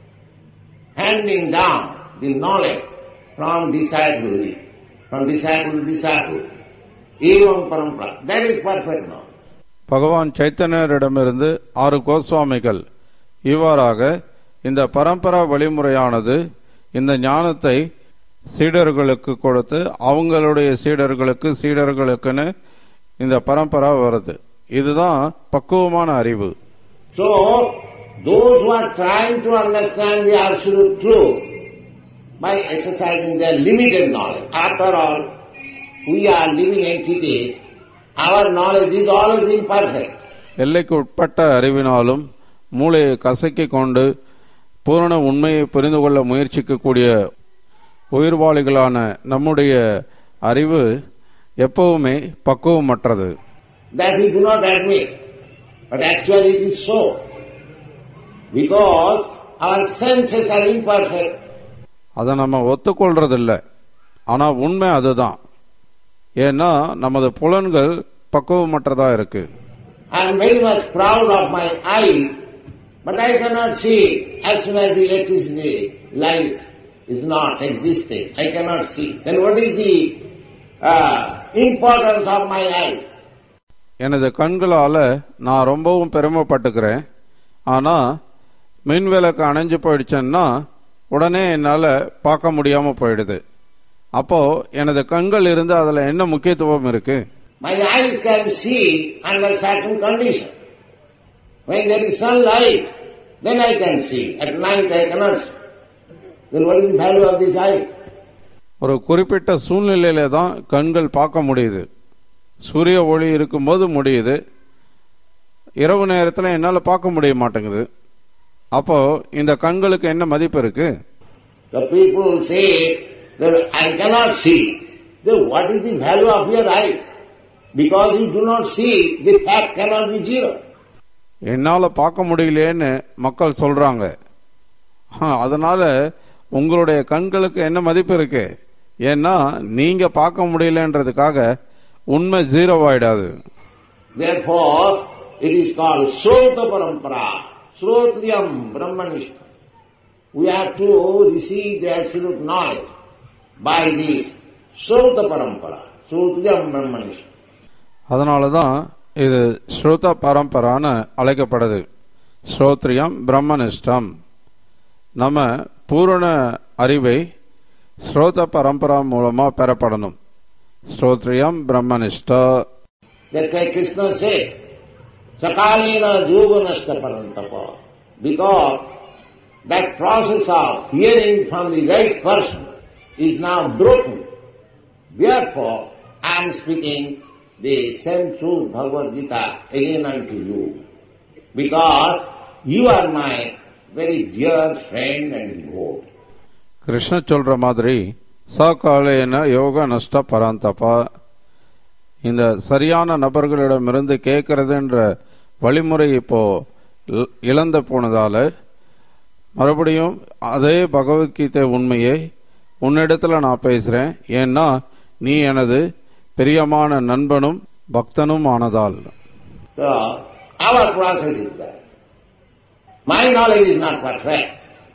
handing down the knowledge from disciple, from disciple to disciple. Evam parampara. That is perfect knowledge. பகவான் சைத்தன்யரிடமிருந்து ஆறு கோஸ்வாமிகள் இவ்வாறாக இந்த பரம்பரா வழிமுறையானது இந்த ஞானத்தை சீடர்களுக்கு கொடுத்து அவங்களுடைய சீடர்களுக்கு சீடர்களுக்குன்னு இந்த பரம்பரா வருது இதுதான் பக்குவமான அறிவு So, those who are trying to understand the absolute truth by exercising their limited knowledge, after all, we are living entities, our knowledge is always imperfect. எல்லைக்கு உட்பட்ட அறிவினாலும் மூளையை கசக்கிக் கொண்டு பூரண உண்மையை புரிந்து கொள்ள முயற்சிக்கக்கூடிய உயிர்வாளிகளான நம்முடைய அறிவு எப்பவுமே பக்குவமற்றது That we do not admit, but actually it is so. Because our senses are imperfect. அதை நம்ம ஒத்துக்கொள்றதில்ல ஆனா உண்மை அதுதான் ஏன்னா நமது புலன்கள் பக்குவமற்றதா இருக்கு I am very much proud of my eyes, but I cannot see as soon as the electricity light is not existing. I cannot see. Then what is the uh, importance of my eyes? எனது கண்களால நான் ரொம்பவும் பெருமைப்பட்டுக்கிறேன் ஆனா மின் விளக்கு அணைஞ்சு போயிடுச்சுன்னா உடனே என்னால பார்க்க முடியாம போயிடுது அப்போ எனது கண்கள் இருந்து அதுல என்ன முக்கியத்துவம் இருக்கு My eyes can see under certain conditions. When there is sunlight, then I can see. At night I cannot see. Then what is the value of this eye? ஒரு குறிப்பிட்ட சூழ்நிலையில தான் கண்கள் பார்க்க முடியுது சூரிய ஒளி இருக்கும்போது முடியுது இரவு நேரத்துல என்னால பார்க்க முடிய மாட்டேங்குது அப்போ இந்த கண்களுக்கு என்ன மதிப்பு இருக்கு The people say that I cannot see. Then what is the value of your eyes? Because you do not see, the fact cannot be zero. என்னால பார்க்க முடியலையேன்னு மக்கள் சொல்றாங்க ஆ, அதனால உங்களுடைய கண்களுக்கு என்ன மதிப்பு இருக்கு ஏன்னா நீங்க பார்க்க முடியலன்றதுக்காக உண்மை ஜீரோ ஆயிடாது Therefore, it is called Srota Parampara, Srotriyam Brahmanishta. We have to receive the absolute knowledge by this Srota Parampara, Srotriyam Brahmanishta. அதனால தான் இது ஸ்ரோத பரம்பரான்னு அழைக்கப்படுது ஸ்ரோத்ரியம் பிரம்மனிஷ்டம் நம்ம பூரண அறிவை ஸ்ரோத பரம்பரா மூலமா பெறப்படணும் ஸ்ரோத்ரியம் பிரம்மனிஷ்டா That's why Krishna says, Sakalena Yoganashta Parantapa. Because that process of hearing from the right person is now broken. Therefore, I am speaking the same truth, Bhagavad Gita, again unto you. Because you are my very dear friend and devotee. Krishna சொல்ற மாதிரி சகாலேன யோக நஷ்ட பராந்தபா இந்த சரியான நபர்களிடமிருந்து கேட்கறதுன்ற வழிமுறை இப்போ இ- இழந்து போனதால மறுபடியும் அதே பகவத்கீதை உண்மையை உன்னிடத்துல நான் பேசுறேன் ஏன்னா நீ எனது பிரியமான நண்பனும் பக்தனும் ஆனதால் So, our process is that. My knowledge is not perfect.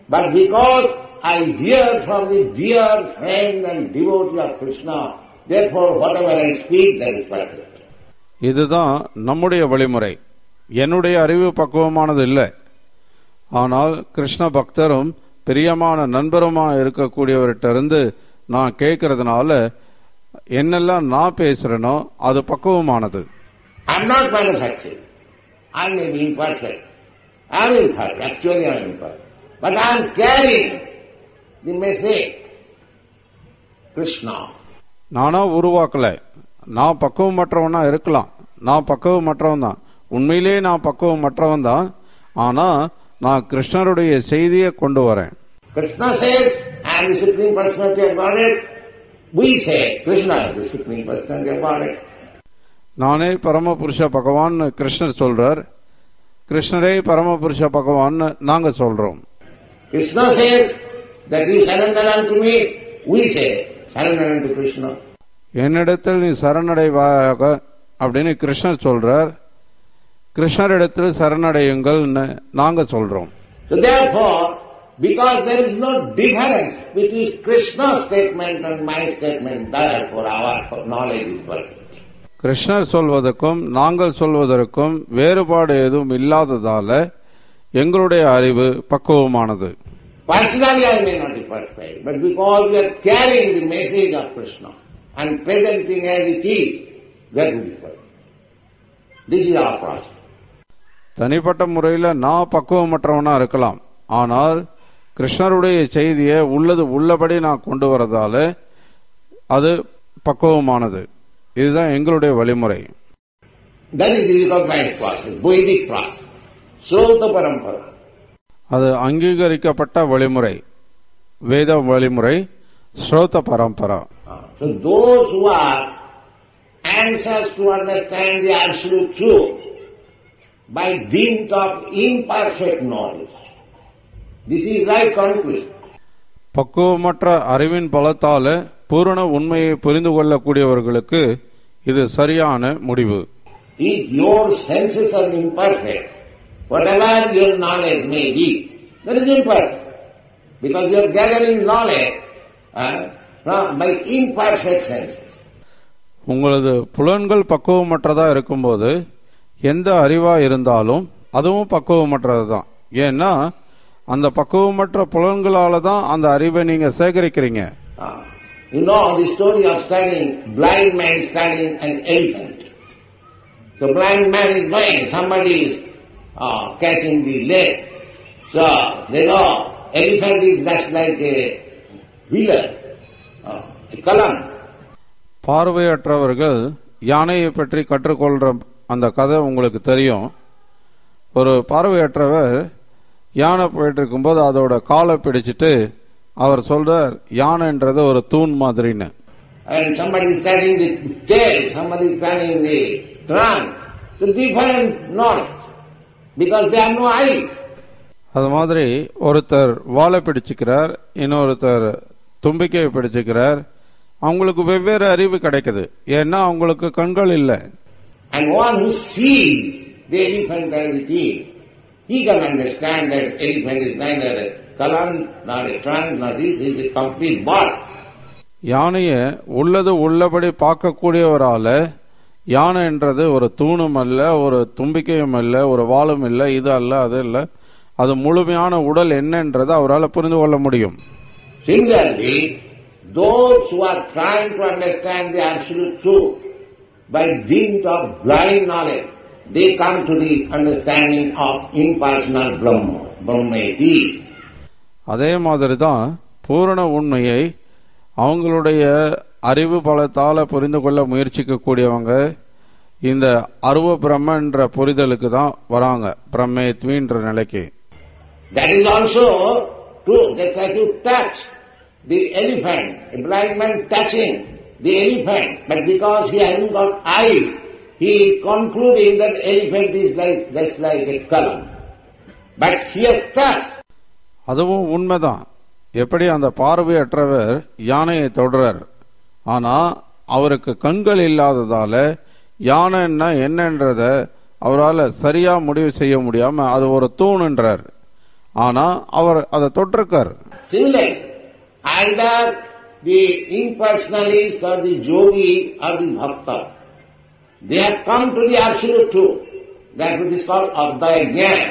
But because I hear from the dear friend and devotee of Krishna, therefore whatever I speak, that is perfect. இதுதான் நம்முடைய வழிமுறை என்னுடைய அறிவு பக்குவமானது இல்லை ஆனால் கிருஷ்ண பக்தரும் பிரியமான நண்பருமா இருக்கக்கூடியவர்கிட்ட இருந்து நான் கேட்கறதுனால என்னெல்லாம் நான் பேசுறேனோ அது பக்குவமானது I'm not manufacturing. I may be imperfect. I am imperfect. Actually I am imperfect. But I am carrying the message. Krishna. நானா உருவாக்கல நான் பக்குவமற்றவனா இருக்கலாம் நான் பக்குவமற்றவன் தான் உண்மையிலேயே நான் பக்குவமற்றவன் தான் ஆனா நான் கிருஷ்ணருடைய செய்தியை கொண்டு வரேன் Krishna says, I am the Supreme Personality of Godhead. We say, Krishna is the Supreme Personality of Godhead. நானே பரமபுருஷ பகவான் கிருஷ்ணர் சொல்றார் கிருஷ்ணரே பரமபுருஷ பகவான் நாங்க சொல்றோம் Krishna says that you surrender unto me. We say, surrender unto Krishna. என்னிடத்தில் நீ சரணடைவாயாக அப்படின்னு கிருஷ்ணர் சொல்றார் கிருஷ்ணரிடத்தில் சரணடையுங்கள்னு நாங்க சொல்றோம் So therefore, because there is no difference between Krishna's statement and my statement, therefore our knowledge is perfect. கிருஷ்ணர் சொல்வதற்கும் நாங்கள் சொல்வதற்கும் வேறுபாடு எதுவும் இல்லாததால எங்களுடைய அறிவு பக்குவமானது Personally I may not be perfect, but because we are carrying the message of Krishna and presenting as it is, that will be perfect. This is our process. தனிப்பட்ட முறையில் நான் பக்குவமற்றவனா இருக்கலாம் ஆனால் கிருஷ்ணருடைய செய்தியை உள்ளது உள்ளபடி நான் கொண்டு வரதால அது பக்குவமானது இதுதான் எங்களுடைய வழிமுறை That is the recognized process, Vedic process. Srota Parampara. அது அங்கீகரிக்கப்பட்ட வழிமுறை வேத வழிமுறை ஸ்ரோத பரம்பரா So those who are anxious to understand the absolute truth by dint of imperfect knowledge, this is right conclusion. பக்குவமற்ற அறிவின் பலத்தால பூரண உண்மையை புரிந்து கொள்ளக்கூடியவர்களுக்கு இது சரியான முடிவு If your senses are imperfect, whatever your knowledge may be, that is imperfect. Because you are gathering knowledge uh, from, by imperfect senses. உங்களது புலன்கள் பக்குவமற்றதா இருக்கும்போது எந்த அறிவா இருந்தாலும் அதுவும் பக்குவமற்றது தான் ஏன்னா அந்த பக்குவமற்ற புலன்களால தான் அந்த அறிவை நீங்க சேகரிக்கிறீங்க Uh, you know the story of studying, blind man studying an elephant. So blind man is going, somebody is uh, catching the leg. So they know elephant is just like a wheeler, uh, a column. பார்வையற்றவர்கள் யானையை பற்றி கற்றுக்கொள்ற அந்த கதை உங்களுக்கு தெரியும் ஒரு பார்வையற்றவர் யானை போயிட்டு இருக்கும்போது அதோட காலை பிடிச்சிட்டு அவர் சொல்றார் யானைன்றது ஒரு தூண் மாதிரின்னு And somebody is turning the tail, somebody is turning the trunk. So different knowledge. Because they have no eyes. அது மாதிரி ஒருத்தர் வாழை பிடிச்சுக்கிறார் இன்னொருத்தர் தும்பிக்கையை பிடிச்சுக்கிறார் அவங்களுக்கு வெவ்வேறு அறிவு கிடைக்குது ஏன்னா அவங்களுக்கு கண்கள் இல்லை And one who sees the elephant as it is, he can understand that elephant is neither a column, nor a trunk, nor this, it is a complete body. யானையை உள்ளது உள்ளபடி பார்க்கக்கூடியவரால யானை என்றது ஒரு தூணும் அல்ல ஒரு தும்பிக்கையும் அல்ல ஒரு வாளும் இல்லை இது அல்ல அது இல்லை அது முழுமையான உடல் என்னன்றது அவரால் புரிந்து கொள்ள முடியும் Similarly, those who are trying to understand the absolute truth by dint of blind knowledge, they come to the understanding of impersonal Brahma, Brahmeti. அதே மாதிரி தான் பூரண உண்மையை அவங்களுடைய அறிவு பலத்தால புரிந்து கொள்ள முயற்சிக்கக்கூடியவங்க இந்த அருவ பிரம்மன்ற புரிதலுக்கு தான் வராங்க பிரம்மேத்வின்ற நிலைக்கு That is also true, just like you touch the elephant, a blind man touching the elephant, but because he hasn't got eyes, he is concluding that elephant is like, just like a column. But he has touched. அதுவும் உண்மைதான் எப்படி அந்த பார்வையற்றவர் யானையை தொடரார் ஆனா அவருக்கு கண்கள் இல்லாததால யானைன்னா என்னன்றத அவரால் சரியா முடிவு செய்ய முடியாம அது ஒரு தூணுன்றார் ஆனா அவர் அதை தொட்டிருக்கார் Similarly, either the impersonalist or the yogi or the bhakta, they have come to the absolute truth. That which is called Advaya Jnana.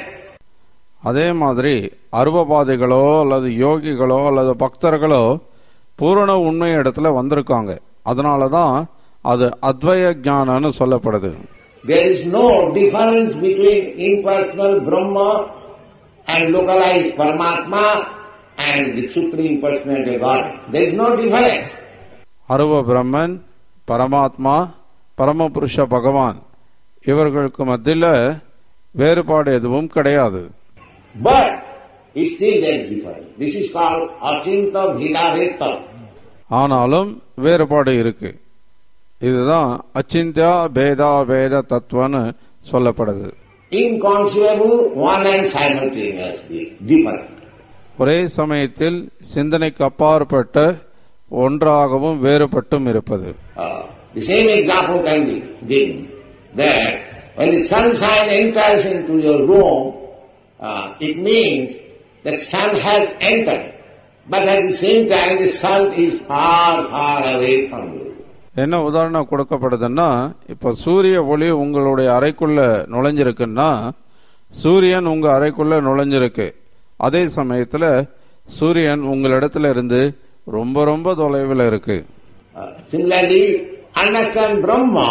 அதே மாதிரி அருவபாதிகளோ அல்லது யோகிகளோ அல்லது பக்தர்களோ பூரண உண்மை இடத்துல வந்திருக்காங்க அதனாலதான் அது அத்வய ஞானம்னு சொல்லப்படுது There is no difference between impersonal Brahma and localized Paramatma and the Supreme Personality of God. There is no difference. அருவ பிரம்மன் பரமாத்மா பரமபுருஷ பகவான் இவர்களுக்கு மத்தியில வேறுபாடு எதுவும் கிடையாது But still there is difference. This is called Achinta Bhidaveta. ஆனாலும் வேறுபாடு இருக்கு இதுதான் அச்சிந்தியா பேதா பேத தத்துவன்னு சொல்லப்படுது Inconceivable one and simultaneously different. ஒரே சமயத்தில் சிந்தனைக்கு அப்பாற்பட்ட ஒன்றாகவும் வேறுபட்டும் இருப்பது Uh, the same example can be given that when the sunshine enters into your room, uh, it means that sun has entered. But at the same time, the sun is far, far away from you. என்ன உதாரணம் கொடுக்கப்படுதுன்னா இப்ப சூரிய ஒளி உங்களுடைய அறைக்குள்ள நுழைஞ்சிருக்குன்னா சூரியன் உங்க அறைக்குள்ள நுழைஞ்சிருக்கு அதே சமயத்துல சூரியன் உங்களிடத்துல இருந்து ரொம்ப ரொம்ப தொலைவில் இருக்கு Uh, similarly, understand Brahma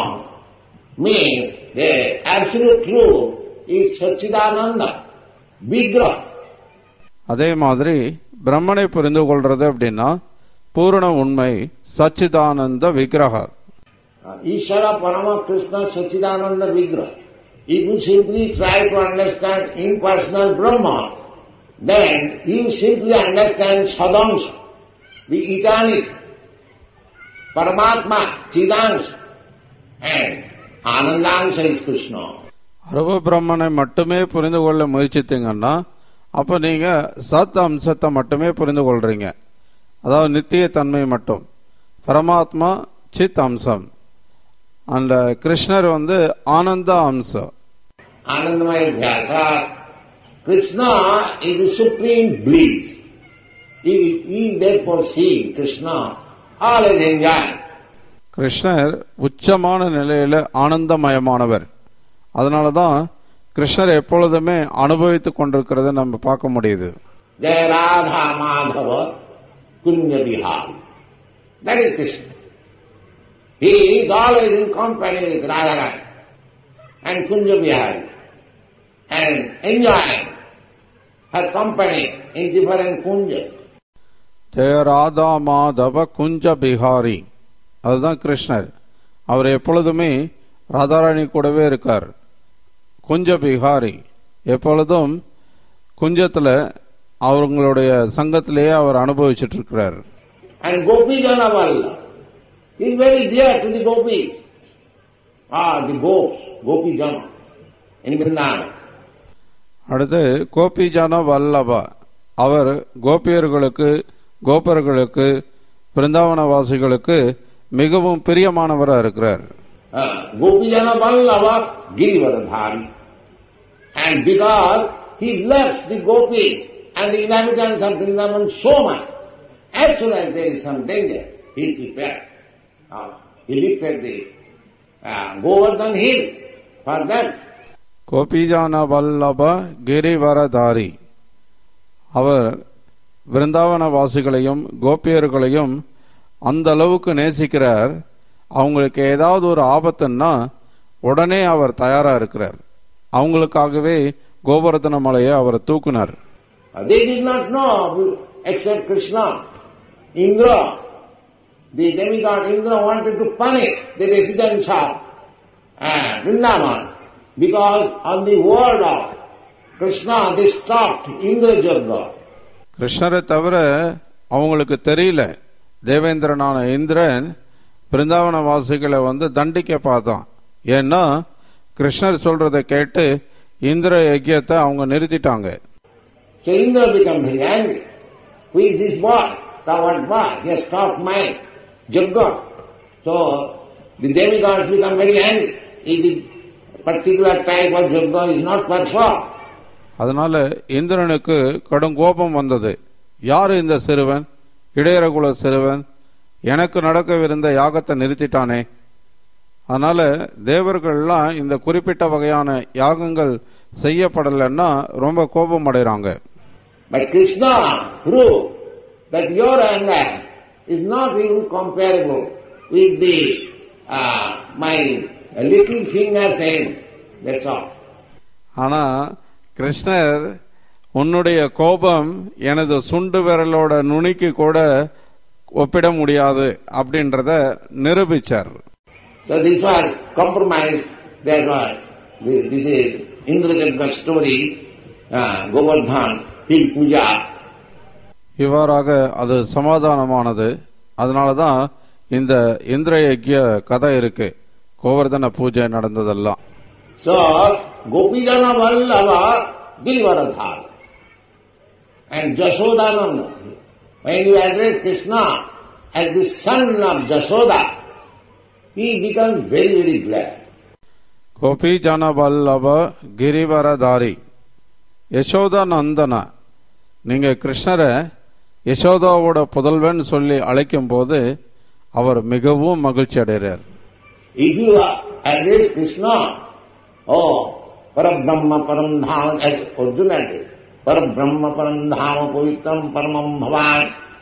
means the absolute truth is Satchidananda, Vigraha. அதே மாதிரி பிரம்மனை புரிந்து கொள்றது அப்படின்னா பூரண உண்மை சச்சிதானந்த விக்கிரக Uh, Ishvara Parama Krishna Satchidananda Vigraha. If you simply try to understand impersonal Brahma, then you simply understand Sadamsa, the eternity, Paramatma, Chidansha, and Anandansha is Krishna. அருவ பிரம்மனை மட்டுமே புரிந்து கொள்ள முயற்சித்தீங்கன்னா அப்ப நீங்க சத் அம்சத்தை மட்டுமே புரிந்து கொள்றீங்க அதாவது நித்திய தன்மை மட்டும் பரமாத்மா சித் அம்சம் அந்த கிருஷ்ணர் வந்து ஆனந்த அம்சம் Anandamaya Vyasa. Krishna is the supreme bliss. We, we therefore see Krishna always enjoying. கிருஷ்ணர் உச்சமான நிலையில ஆனந்தமயமானவர் அதனால தான் கிருஷ்ணர் எப்பொழுதுமே அனுபவித்துக் கொண்டிருக்கிறத நம்ம பார்க்க முடியுது Jai Radha Madhava Kunya Vihari. That is Krishna. He is always in company with Radharani and Kunja Vihari and enjoying her company in different kunjas. ஜெய ராதா மாதவ குஞ்ச பிஹாரி அதுதான் கிருஷ்ணர் அவர் எப்பொழுதுமே ராதாராணி கூடவே இருக்கார் குஞ்ச பிஹாரி எப்பொழுதும் குஞ்சத்துல அவங்களுடைய சங்கத்திலேயே அவர் அனுபவிச்சுட்டு இருக்கிறார் And Gopi Janavalla is very dear to the gopis. Ah, the gopis, Gopi Jana in Vrindavan. அடுத்து கோபிஜான வல்லபா அவர் கோபியர்களுக்கு கோபர்களுக்கு பிருந்தாவனவாசிகளுக்கு மிகவும் பிரியமானவராக இருக்கிறார் Uh, Gopi Jana Vallava Girivardhari. And because he loves the gopis and the inhabitants of Vrindavan so much, as soon as there is some danger, he prepared. Uh, he lifted the uh, Govardhan hill for that. கோபிஜான வல்லப கிரிவரதாரி அவர் விருந்தாவன வாசிகளையும் கோபியர்களையும் அந்த அளவுக்கு நேசிக்கிறார் அவங்களுக்கு ஏதாவது ஒரு ஆபத்துன்னா உடனே அவர் தயாரா இருக்கிறார் அவங்களுக்காகவே கோவர்தன மலையை அவர் தூக்குனார் Uh, They did not know except Krishna. Indra, the demigod Indra wanted to punish the residents of uh, Vrindavan because on the word of Krishna they stopped Indra Jagga. கிருஷ்ணரை தவிர அவங்களுக்கு தெரியல தேவேந்திரனான இந்திரன் பிருந்தாவன வாசிகளை வந்து தண்டிக்க பார்த்தான் ஏன்னா கிருஷ்ணர் சொல்றதை கேட்டு இந்திர யஜ்யத்தை அவங்க நிறுத்திட்டாங்க So Indra became very angry. Who is this boy? Coward boy. He has stopped my Jagga. So the demigods become very angry. If the particular type of Jagga is not performed, அதனால இந்திரனுக்கு கடும் கோபம் வந்தது யார் இந்த சிறுவன் இடையரகுல சிறுவன் எனக்கு நடக்கவிருந்த யாகத்தை நிறுத்திட்டானே அதனால தேவர்கள்லாம் இந்த குறிப்பிட்ட வகையான யாகங்கள் செய்யப்படலைன்னா ரொம்ப கோபம் அடைறாங்க But Krishna proved that your anger is not even comparable with the uh, my little finger saying. That's all. ஆனா கிருஷ்ணர் உன்னுடைய கோபம் எனது சுண்டு விரலோட நுனிக்கு கூட ஒப்பிட முடியாது அப்படின்றத நிரூபிச்சார் So this was compromise. That was this is Indrajagga story, uh, Govardhan, Hill Puja. இவ்வாறாக அது சமாதானமானது அதனாலதான் இந்த இந்திர யக்ய கதை இருக்கு கோவர்தன பூஜை நடந்ததெல்லாம் So Gopijana Vallava Girivaradhar and Jashodananda. When you address Krishna as the son of Jashoda, he becomes very, very glad. Gopi ஜன வல்லப கிரிவரதாரி யசோதா நந்தன நீங்க கிருஷ்ணரை யசோதாவோட புதல்வன் சொல்லி அழைக்கும் போது அவர் மிகவும் மகிழ்ச்சி அடைகிறார் If you address Krishna, oh, Parabrahma Param Dhama, as Arjuna did, Parabrahma Param Dhama Pavitram Paramam Bhavan,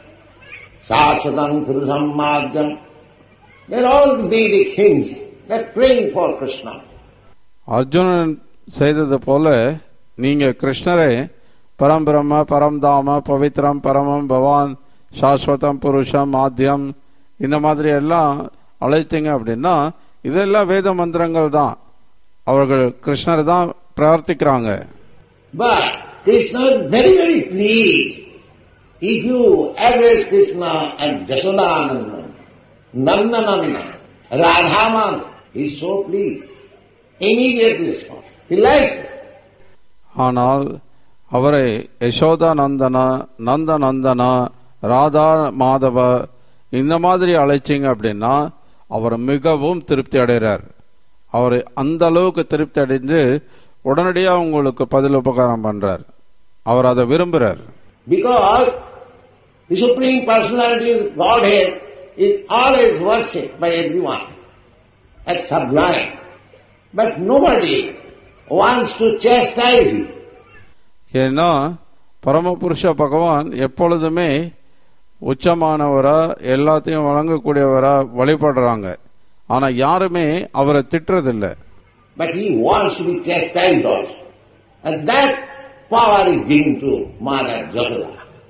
Sasatam Purusam Madhyam, they're all the Vedic hymns. They're praying for Krishna. Arjunan செய்தது போல நீங்க கிருஷ்ணரை பரம்பிரம்ம பரம்தாம பவித்ரம் பரமம் பவான் சாஸ்வதம் புருஷம் ஆத்தியம் இந்த மாதிரி எல்லாம் அழைத்தீங்க அப்படின்னா இதெல்லாம் வேத மந்திரங்கள் தான் அவர்கள் கிருஷ்ணர் தான் பிரார்த்திக்கிறாங்க But Krishna is very, very pleased. If you address Krishna as Jashodananda, Nandananda, Radhaman, he is so pleased. Immediate response. He likes it. ஆனால் அவரை யசோதா நந்தன நந்த நந்தனா ராதா மாதவ இந்த மாதிரி அழைச்சிங்க அப்படின்னா அவர் மிகவும் திருப்தி அடைகிறார் அவர் அந்த அளவுக்கு திருப்தி அடைஞ்சு உடனடியாக உங்களுக்கு பதில் உபகாரம் பண்றார் அவர் அதை விரும்புறார் Because the Supreme Personality is Godhead is always worshipped by everyone as sublime. But nobody wants to chastise you. ஏன்னா பரமபுருஷ பகவான் எப்பொழுதுமே உச்சமானவரா எல்லாத்தையும் வழங்கக்கூடியவரா வழிபடுறாங்க ஆனா யாருமே அவரை திட்டுறதில்லை But he wants to be chastised also. And that power is given to Mother Jasoda.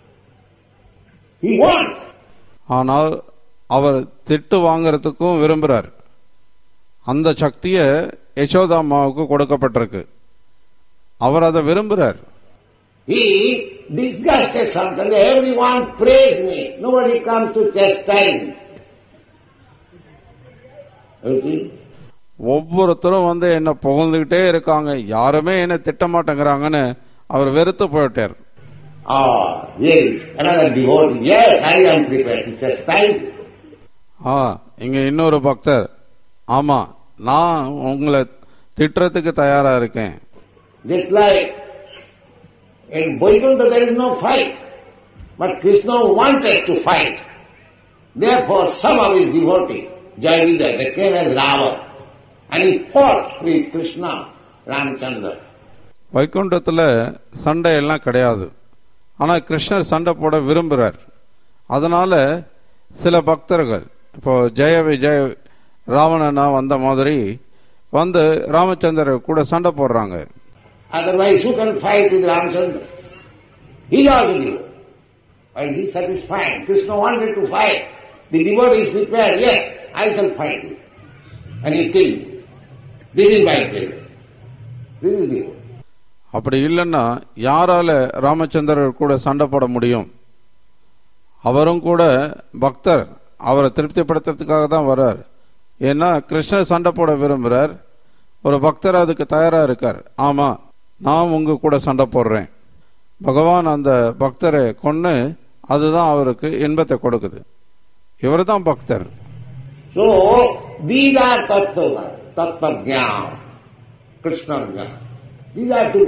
He wants. ஆனால் அவர் திட்டு வாங்கறதுக்கும் விரும்புறார் அந்த சக்தியை யசோதா அம்மாவுக்கு கொடுக்கப்பட்டிருக்கு அவர் அதை விரும்புறார் He disgusted sometimes. Everyone praise me. Nobody comes to chastise me. You see? ஒவ்வொருத்தரும் வந்து என்ன புகழ்ந்துகிட்டே இருக்காங்க யாருமே என்ன திட்ட மாட்டேங்கிறாங்கன்னு அவர் வெறுத்து போயிட்டார் Oh, here is another devotee. Yes, I am prepared to chastise you. ஆ இங்க இன்னொரு பக்தர் ஆமா நான் உங்களை திட்டுறதுக்கு தயாரா இருக்கேன் Just like in Vaikuntha there is no fight. But Krishna wanted to fight. Therefore some of his devotees, Jayavida, they came as Rava. And he fought with Krishna, Ramchandra. வைகுண்டத்துல சண்டை எல்லாம் கிடையாது ஆனா கிருஷ்ணர் சண்டை போட விரும்புறார் அதனால சில பக்தர்கள் இப்போ ஜெய விஜய் ராவணனா வந்த மாதிரி வந்து ராமச்சந்திரர் கூட சண்டை போடுறாங்க Otherwise who can fight with Ramchandra? He is also devotee. But he is satisfied. Krishna wanted to fight. The devotee is prepared, yes, I shall fight you. And he killed me. This is my failure. This is devotee. அப்படி இல்லைன்னா யாரால ராமச்சந்திரர் கூட சண்டை போட முடியும் அவரும் கூட பக்தர் அவரை திருப்திப்படுத்துறதுக்காக தான் வர்றார் ஏன்னா கிருஷ்ணர் சண்டை போட விரும்புறார் ஒரு பக்தர் அதுக்கு தயாரா இருக்கார் ஆமா நான் உங்க கூட சண்டை போடுறேன் பகவான் அந்த பக்தரை கொன்னு அதுதான் அவருக்கு இன்பத்தை கொடுக்குது இவர் தான் பக்தர் So, these are tattva, tattva jnana, Krishna jnana. These are two.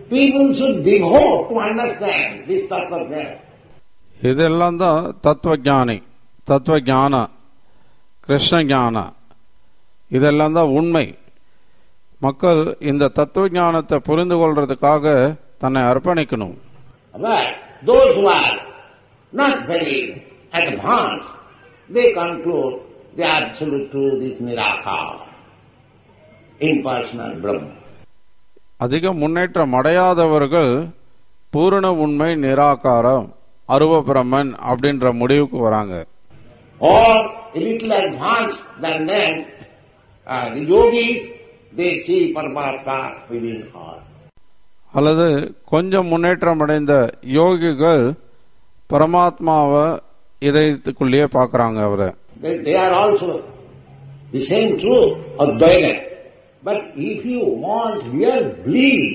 people should devote to understand this tattva gnana. இதெல்லாம் தான் தத்துவ ஞானி தத்துவ ஞான கிருஷ்ண ஞான இதெல்லாம் தான் உண்மை மக்கள் இந்த தத்துவ ஞானத்தை புரிந்து கொள்றதுக்காக தன்னை அர்ப்பணிக்கணும் But those who are not very advanced, they conclude the absolute truth is Nirakar, impersonal Brahma. அதிக முன்னேற்றம் அடையாதவர்கள் பூரண உண்மை நிராகாரம் அருவ பிரம்மன் அப்படின்ற முடிவுக்கு வராங்க Or a little advanced than them, uh, the yogis, they see Paramatma within heart. அல்லது கொஞ்சம் முன்னேற்றம் அடைந்த யோகிகள் பரமாத்மாவை இதயத்துக்குள்ளேயே பார்க்கறாங்க அவரை They, they are also the same truth, Advaita. But if you want real bliss,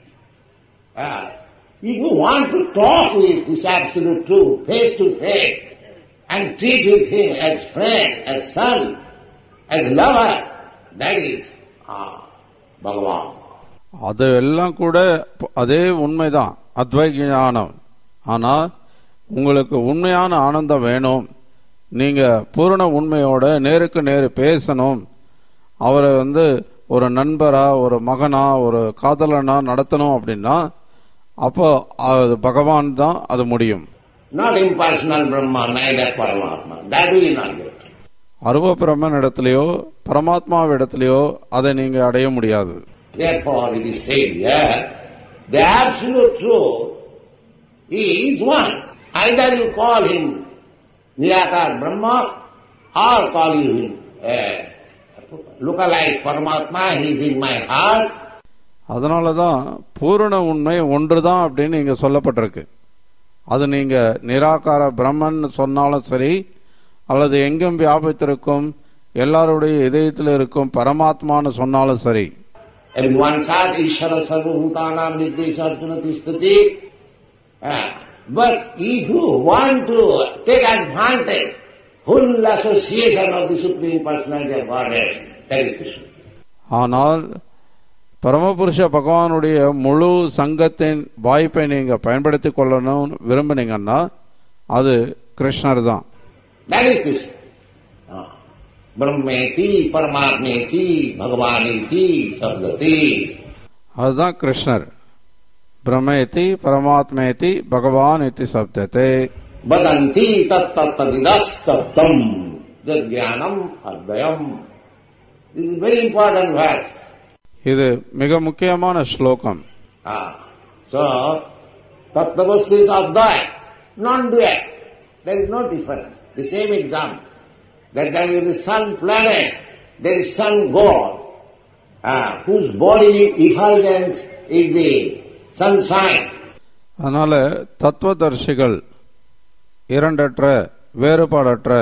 uh, if you want to talk with this absolute truth face to face and treat with him as friend, as son, as lover, that is ah, Bhagavan. அது எல்லாம் கூட ப- அதே உண்மைதான் அத்வைத ஞானம் ஆனா உங்களுக்கு உண்மையான ஆனந்தம் வேணும் நீங்க பூரண உண்மையோட நேருக்கு நேரு பேசணும் அவரை வந்து ஒரு நண்பரா ஒரு மகனா ஒரு காதலனா நடத்தணும் அப்படின்னா அப்போ அது பகவான் தான் அது முடியும் Not impersonal Brahma, neither Paramatma. That will not get. அருவ பிரம்மன் இடத்துலயோ பரமாத்மாவிடத்திலேயோ இடத்துலயோ அதை நீங்க அடைய முடியாது Therefore, it is said here, the absolute truth is one. Either you call him Nirakar Brahma or call you him uh, lookalike Paramatma, he is in my heart. அதனால தான் பூரண உண்மை ஒன்றுதான் அப்படின்னு இங்க சொல்லப்பட்டிருக்கு அது நீங்க நிராகார பிரம்மன் சொன்னாலும் சரி அல்லது எங்கும் வியாபித்திருக்கும் எல்லாருடைய இதயத்தில் இருக்கும் பரமாத்மான்னு சொன்னாலும் சரி Everyone said Ishara Sarvabhutanam Nirdesha Arjuna Tishtati. Ah, But if you want to take advantage, full association of the Supreme Personality of Godhead, that is Krishna. ஆனால் பரமபுருஷ பகவானுடைய முழு சங்கத்தின் வாய்ப்பை நீங்க பயன்படுத்திக் கொள்ளணும்னு விரும்புனீங்கன்னா அது கிருஷ்ணர் தான் That is Krishna. Ah. Brahmeti, Paramatmeti, Bhagavaneti, Sabdati. அதுதான் கிருஷ்ணர் பிரமேதி பரமாத்மேதி பகவான் இத்தி சப்தத்தை Vadanti tat tat vidas sabdam. Jnanam advayam. This is very important verse. இது மிக முக்கியமான ஸ்லோகம் Ah. So, Tattavasya is Advaya, non-dual. There is no difference. The same example. That there is the sun planet, there is sun god, ah, whose bodily effulgence is the sunshine. அதனால தத்துவதர்சிகள் இரண்டற்ற வேறுபாடற்ற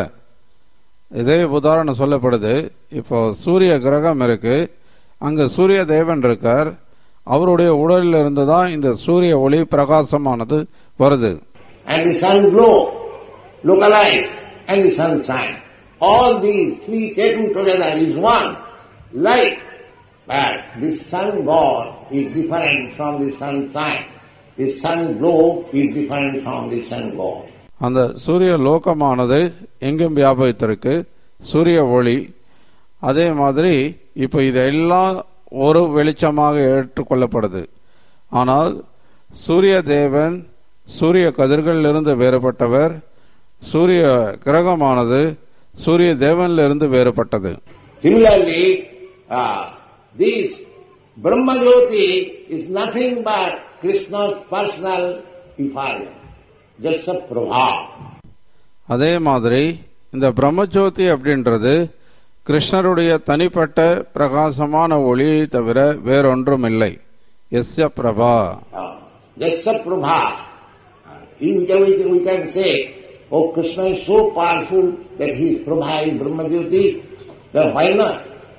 இதே உதாரணம் சொல்லப்படுது இப்போ சூரிய கிரகம் இருக்கு அங்க சூரிய தேவன் இருக்கார் அவருடைய உடலில் இருந்து தான் இந்த சூரிய ஒளி பிரகாசமானது வருது And the sun glow, look alive, and the sunshine. All these three taken together is one. Light. But the sun god is different from the sunshine. The sun glow is different from the sun god. அந்த சூரிய லோகமானது எங்கும் வியாபித்திருக்கு சூரிய ஒளி அதே மாதிரி இப்போ இதெல்லாம் ஒரு வெளிச்சமாக ஏற்றுக்கொள்ளப்படுது ஆனால் சூரிய தேவன் சூரிய கதிர்களிலிருந்து வேறுபட்டவர் சூரிய கிரகமானது சூரிய தேவனிலிருந்து வேறுபட்டது Similarly, uh, this Brahmajyoti is nothing but Krishna's personal effulgence, just a prabha. அதே மாதிரி இந்த பிரம்மஜோதி அப்படின்றது கிருஷ்ணருடைய தனிப்பட்ட பிரகாசமான ஒளியை தவிர வேறொன்றும் இல்லை எஸ்ய Prabha Uh, just a prabha. Uh, we, can, we, can, we can say, oh Krishna is so powerful that he is prabha in Brahmajyoti. Then why not?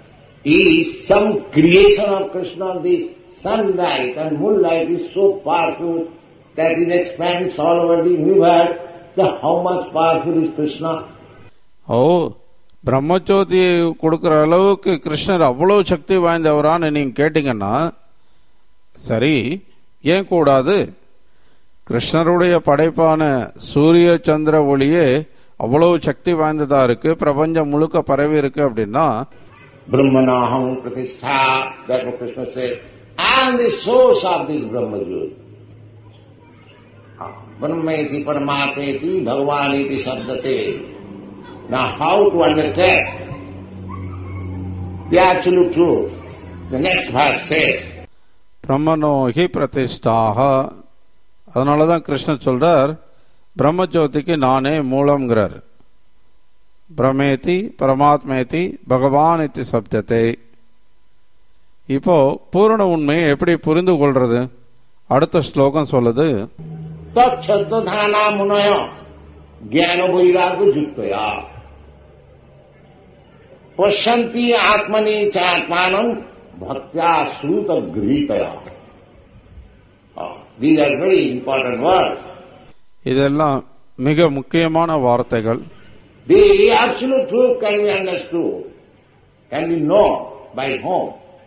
If some creation of Krishna, this sunlight and moonlight is so powerful that it expands all over the universe, then how much powerful is Krishna? ஓ பிரம்மஜோதியை கொடுக்கிற அளவுக்கு கிருஷ்ணர் அவ்வளவு சக்தி வாய்ந்தவரான்னு நீங்க கேட்டீங்கன்னா சரி ஏன் கூடாது கிருஷ்ணருடைய படைப்பான சூரிய சந்திர ஒளியே அவ்வளவு சக்தி வாய்ந்ததா இருக்கு பிரபஞ்சம் முழுக்க பரவி இருக்கு அப்படின்னா Brahmanaham Pratishtha, that's what Krishna said. I am the source of this Brahma Jyoti. Brahmeti Paramateti Bhagavaniti Sabdate. Now how to understand the absolute truth? The next verse says, பிரம்மனோகி பிரதிஷ்டாக அதனாலதான் கிருஷ்ணர் சொல்றார் பிரம்மஜோதிக்கு நானே மூலம்ங்கிறார் பிரமேதி பரமாத்மேதி பகவான் இத்தி சப்தத்தை இப்போ பூரண உண்மையை எப்படி புரிந்து கொள்றது அடுத்த ஸ்லோகம் சொல்லுது तच्छब्दधाना मुनय ज्ञान वैराग्य युक्तया पश्यन्ति आत्मनि चात्मानं भक्त्या श्रुत गृहीतया These are very important words. இதெல்லாம் மிக முக்கியமான வார்த்தைகள் The absolute truth can be understood, can be known by whom?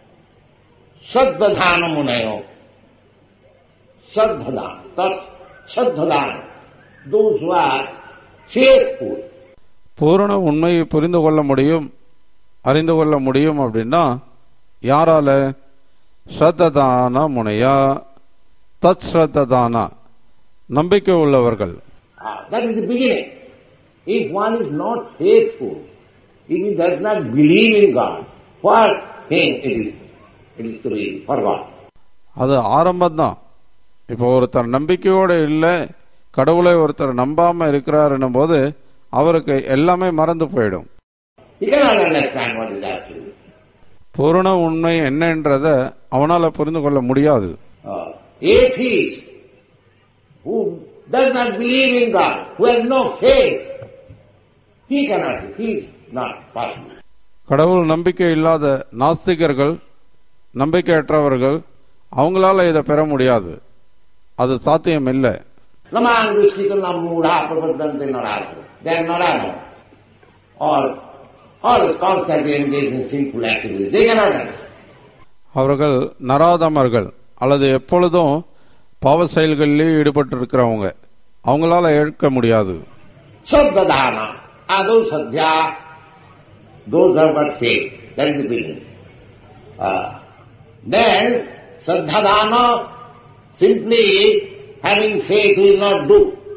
Saddhadhana munayo. Saddhadana. That's Saddhadana. Those who are faithful. பூரண உண்மையை புரிந்து கொள்ள முடியும் அறிந்து கொள்ள முடியும் அப்படின்னா யாரால ஸ்ரத்ததான முனையா தத் ஸ்ரத்ததானா நம்பிக்கை உள்ளவர்கள் Ah, that is the beginning. If one is not faithful, if he does not believe in God, what thing it is, it is to be forgotten. அது ஆரம்பம்தான் இப்போ ஒருத்தர் நம்பிக்கையோட இல்லை கடவுளை ஒருத்தர் நம்பாம இருக்கிறாருன்னும் போது அவருக்கு எல்லாமே மறந்து போயிடும் He cannot understand what is absolute. பூரண உண்மை என்னன்றத அவனால புரிந்து கொள்ள முடியாது Uh, atheist who does not believe in God, who has no faith, he cannot, he is not possible. கடவுள் நம்பிக்கை இல்லாத நாஸ்திகர்கள் நம்பிக்கையற்றவர்கள் அவங்களால இதை பெற முடியாது அது சாத்தியம் இல்லை Namang duskita mudha prabhaddante narasa. They are naranas. Or, or is constantly engaged in sinful activities. They cannot understand. அவர்கள் நராதமர்கள் அல்லது எப்பொழுதும் பாவ செயல்களிலே ஈடுபட்டு இருக்கிறவங்க அவங்களால ஏற்க முடியாது Saddhadhana, adu sadhya, those who have got faith. That is the beginning. Uh, then, saddhadhana, simply having faith will not do.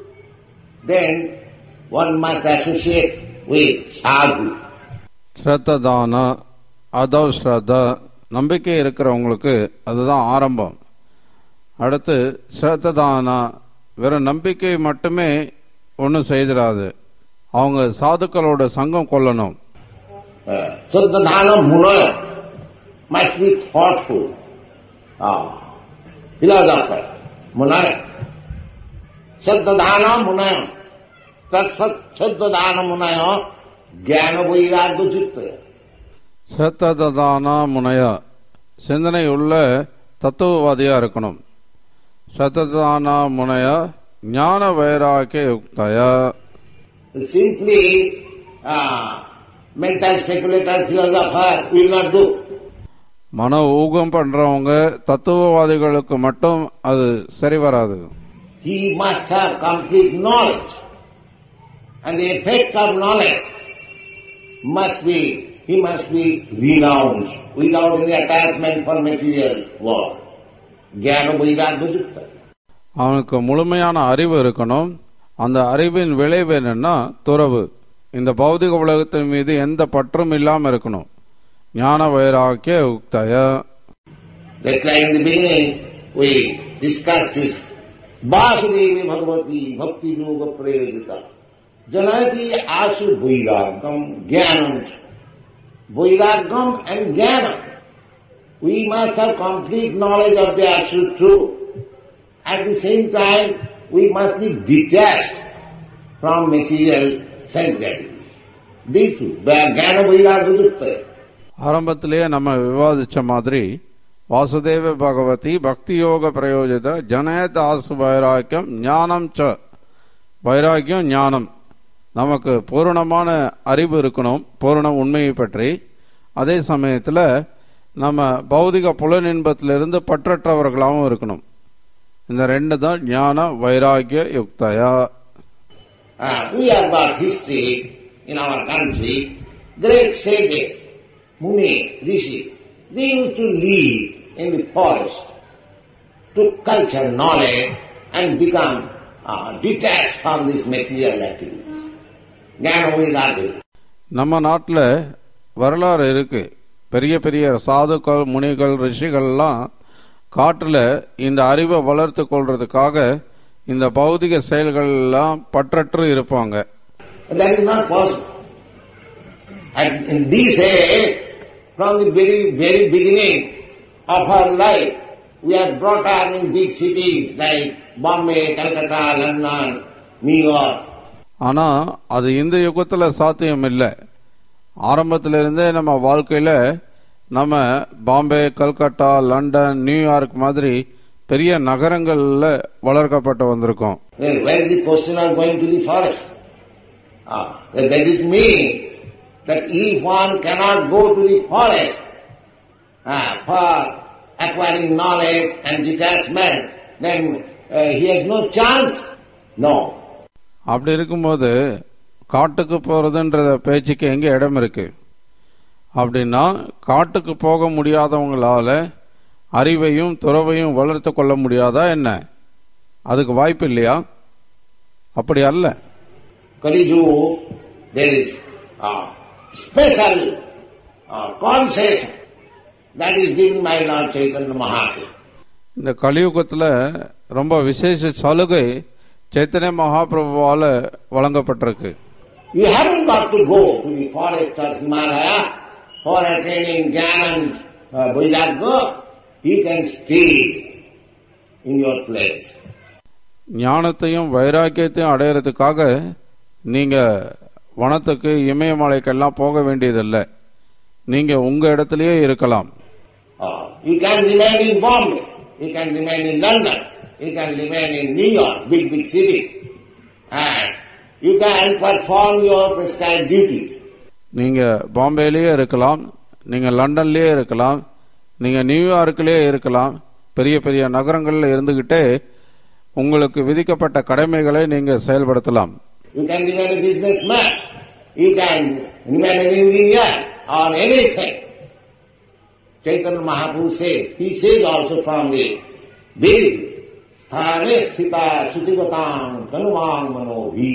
Then, one must associate with sadhu. ஸ்ரத்ததான அதோ ஸ்ரத்த நம்பிக்கை இருக்கிறவங்களுக்கு அதுதான் ஆரம்பம் அடுத்து ஸ்ரத்ததானா வெறும் நம்பிக்கை மட்டுமே ஒன்றும் செய்திடாது அவங்க சாதுக்களோட சங்கம் கொள்ளணும் Uh, Saddhadhana munaya must be thoughtful. Ah, philosopher, munaya. Saddhadhana munaya. Tat saddhadhana munaya jnana vairagya chitta. ஸ்ரத்ததானா முனையா சிந்தனை உள்ள தத்துவவாதியா இருக்கணும் ஸ்ரத்ததானா முனையா ஞான வைராக்கிய யுக்தயா Simply uh, mental speculator, philosopher will not do. மன ஊகம் பண்றவங்க தத்துவவாதிகளுக்கு மட்டும் அது சரி வராது He must have complete knowledge. And the effect of knowledge must be, he must be renounced without any attachment for material world. Jnana vairagya yukta. அவனுக்கு முழுமையான அறிவு இருக்கணும் அந்த அறிவின் விளைவு என்னன்னா துறவு இந்த பௌதிக உலகத்தின் மீது எந்த பற்றும் இல்லாம இருக்கணும் ஞான வைராக்கிய உக்தய That's like in the beginning we discussed this. Vasudevi Bhagavati Bhakti Yoga Prayojita. Janati Asu Vairagam Jnanam. Vairagam and Jnanam. We must have complete knowledge of the absolute truth. At the same time, we must be detached from material sense gratification. These two, Jnana Vairagya Yukta. ஆரம்பத்திலேயே நம்ம விவாதிச்ச மாதிரி வாசுதேவ பகவதி பக்தி யோக பிரயோஜித ஜனயத் ஆசு வைராக்கியம் ஞானம் ச வைராக்கியம் ஞானம் நமக்கு பூரணமான அறிவு இருக்கணும் பூரண உண்மையை பற்றி அதே சமயத்தில் நம்ம பௌதிக புலனின்பத்திலிருந்து பற்றற்றவர்களாகவும் இருக்கணும் இந்த ரெண்டு தான் ஞான வைராகிய யுக்தயா Uh, we have got history in our country, great sages, Muni, Rishi, they used to live in the forest to culture knowledge and become uh, detached from these material activities. Jnana Vairagya. நம்ம நாட்டில் வரலாறு இருக்கு பெரிய பெரிய சாதுக்கள் முனிகள் ரிஷிகள்லாம் காட்டில் இந்த அறிவை வளர்த்து கொள்றதுக்காக இந்த பௌதிக செயல்கள் எல்லாம் பற்றற்று இருப்பாங்க But that is not possible. And in this age, from the very, very beginning of our life, we are brought up in big cities like Bombay, Calcutta, London, New York. ஆனா அது இந்த யுகத்துல சாத்தியம் இல்லை ஆரம்பத்துல இருந்தே நம்ம வாழ்க்கையில நம்ம பாம்பே கல்கட்டா லண்டன் நியூயார்க் மாதிரி பெரிய நகரங்கள்ல வளர்க்கப்பட்டு வந்திருக்கோம் Then where is the question of going to the forest? Ah, does it mean that if one cannot go to the forest ah, for acquiring knowledge and detachment, then uh, he has no chance? No. அப்படி இருக்கும்போது காட்டுக்கு போறதுன்றத பேச்சுக்கு எங்க இடம் இருக்கு அப்படின்னா காட்டுக்கு போக முடியாதவங்களால அறிவையும் துறவையும் வளர்த்து கொள்ள முடியாதா என்ன அதுக்கு வாய்ப்பு இல்லையா அப்படி அல்ல Kaliju, there is a special uh, concession that is given by Lord Chaitanya Mahaprabhu. இந்த கலியுகத்துல ரொம்ப விசேஷ சலுகை சைத்தன்ய மகாபிரபுவால வழங்கப்பட்டிருக்கு You haven't got to go to the forest of Himalaya for attaining Jnana and uh, Vairagya. You can stay in your place. ஞானத்தையும் வைராக்கியத்தையும் அடையறதுக்காக நீங்க வனத்துக்கு இமயமலைக்கெல்லாம் போக வேண்டியதில்லை நீங்க உங்க இடத்திலேயே இருக்கலாம் Uh, you can remain in Bombay. You can remain in London. You can remain in New York, big, big cities. And you can perform your prescribed duties. நீங்க பாம்பேலயே இருக்கலாம் நீங்க லண்டன்லயே இருக்கலாம் நீங்க நியூயார்க்லயே இருக்கலாம் பெரிய பெரிய நகரங்கள்ல இருந்துகிட்டே உங்களுக்கு விதிக்கப்பட்ட கடமைகளை நீங்க செயல்படுத்தலாம் You can remain a businessman. You can remain an engineer or anything. Chaitanya Mahaprabhu says, he says also from the Vedic, Sthane sthita sutivatam kanumang manobhi.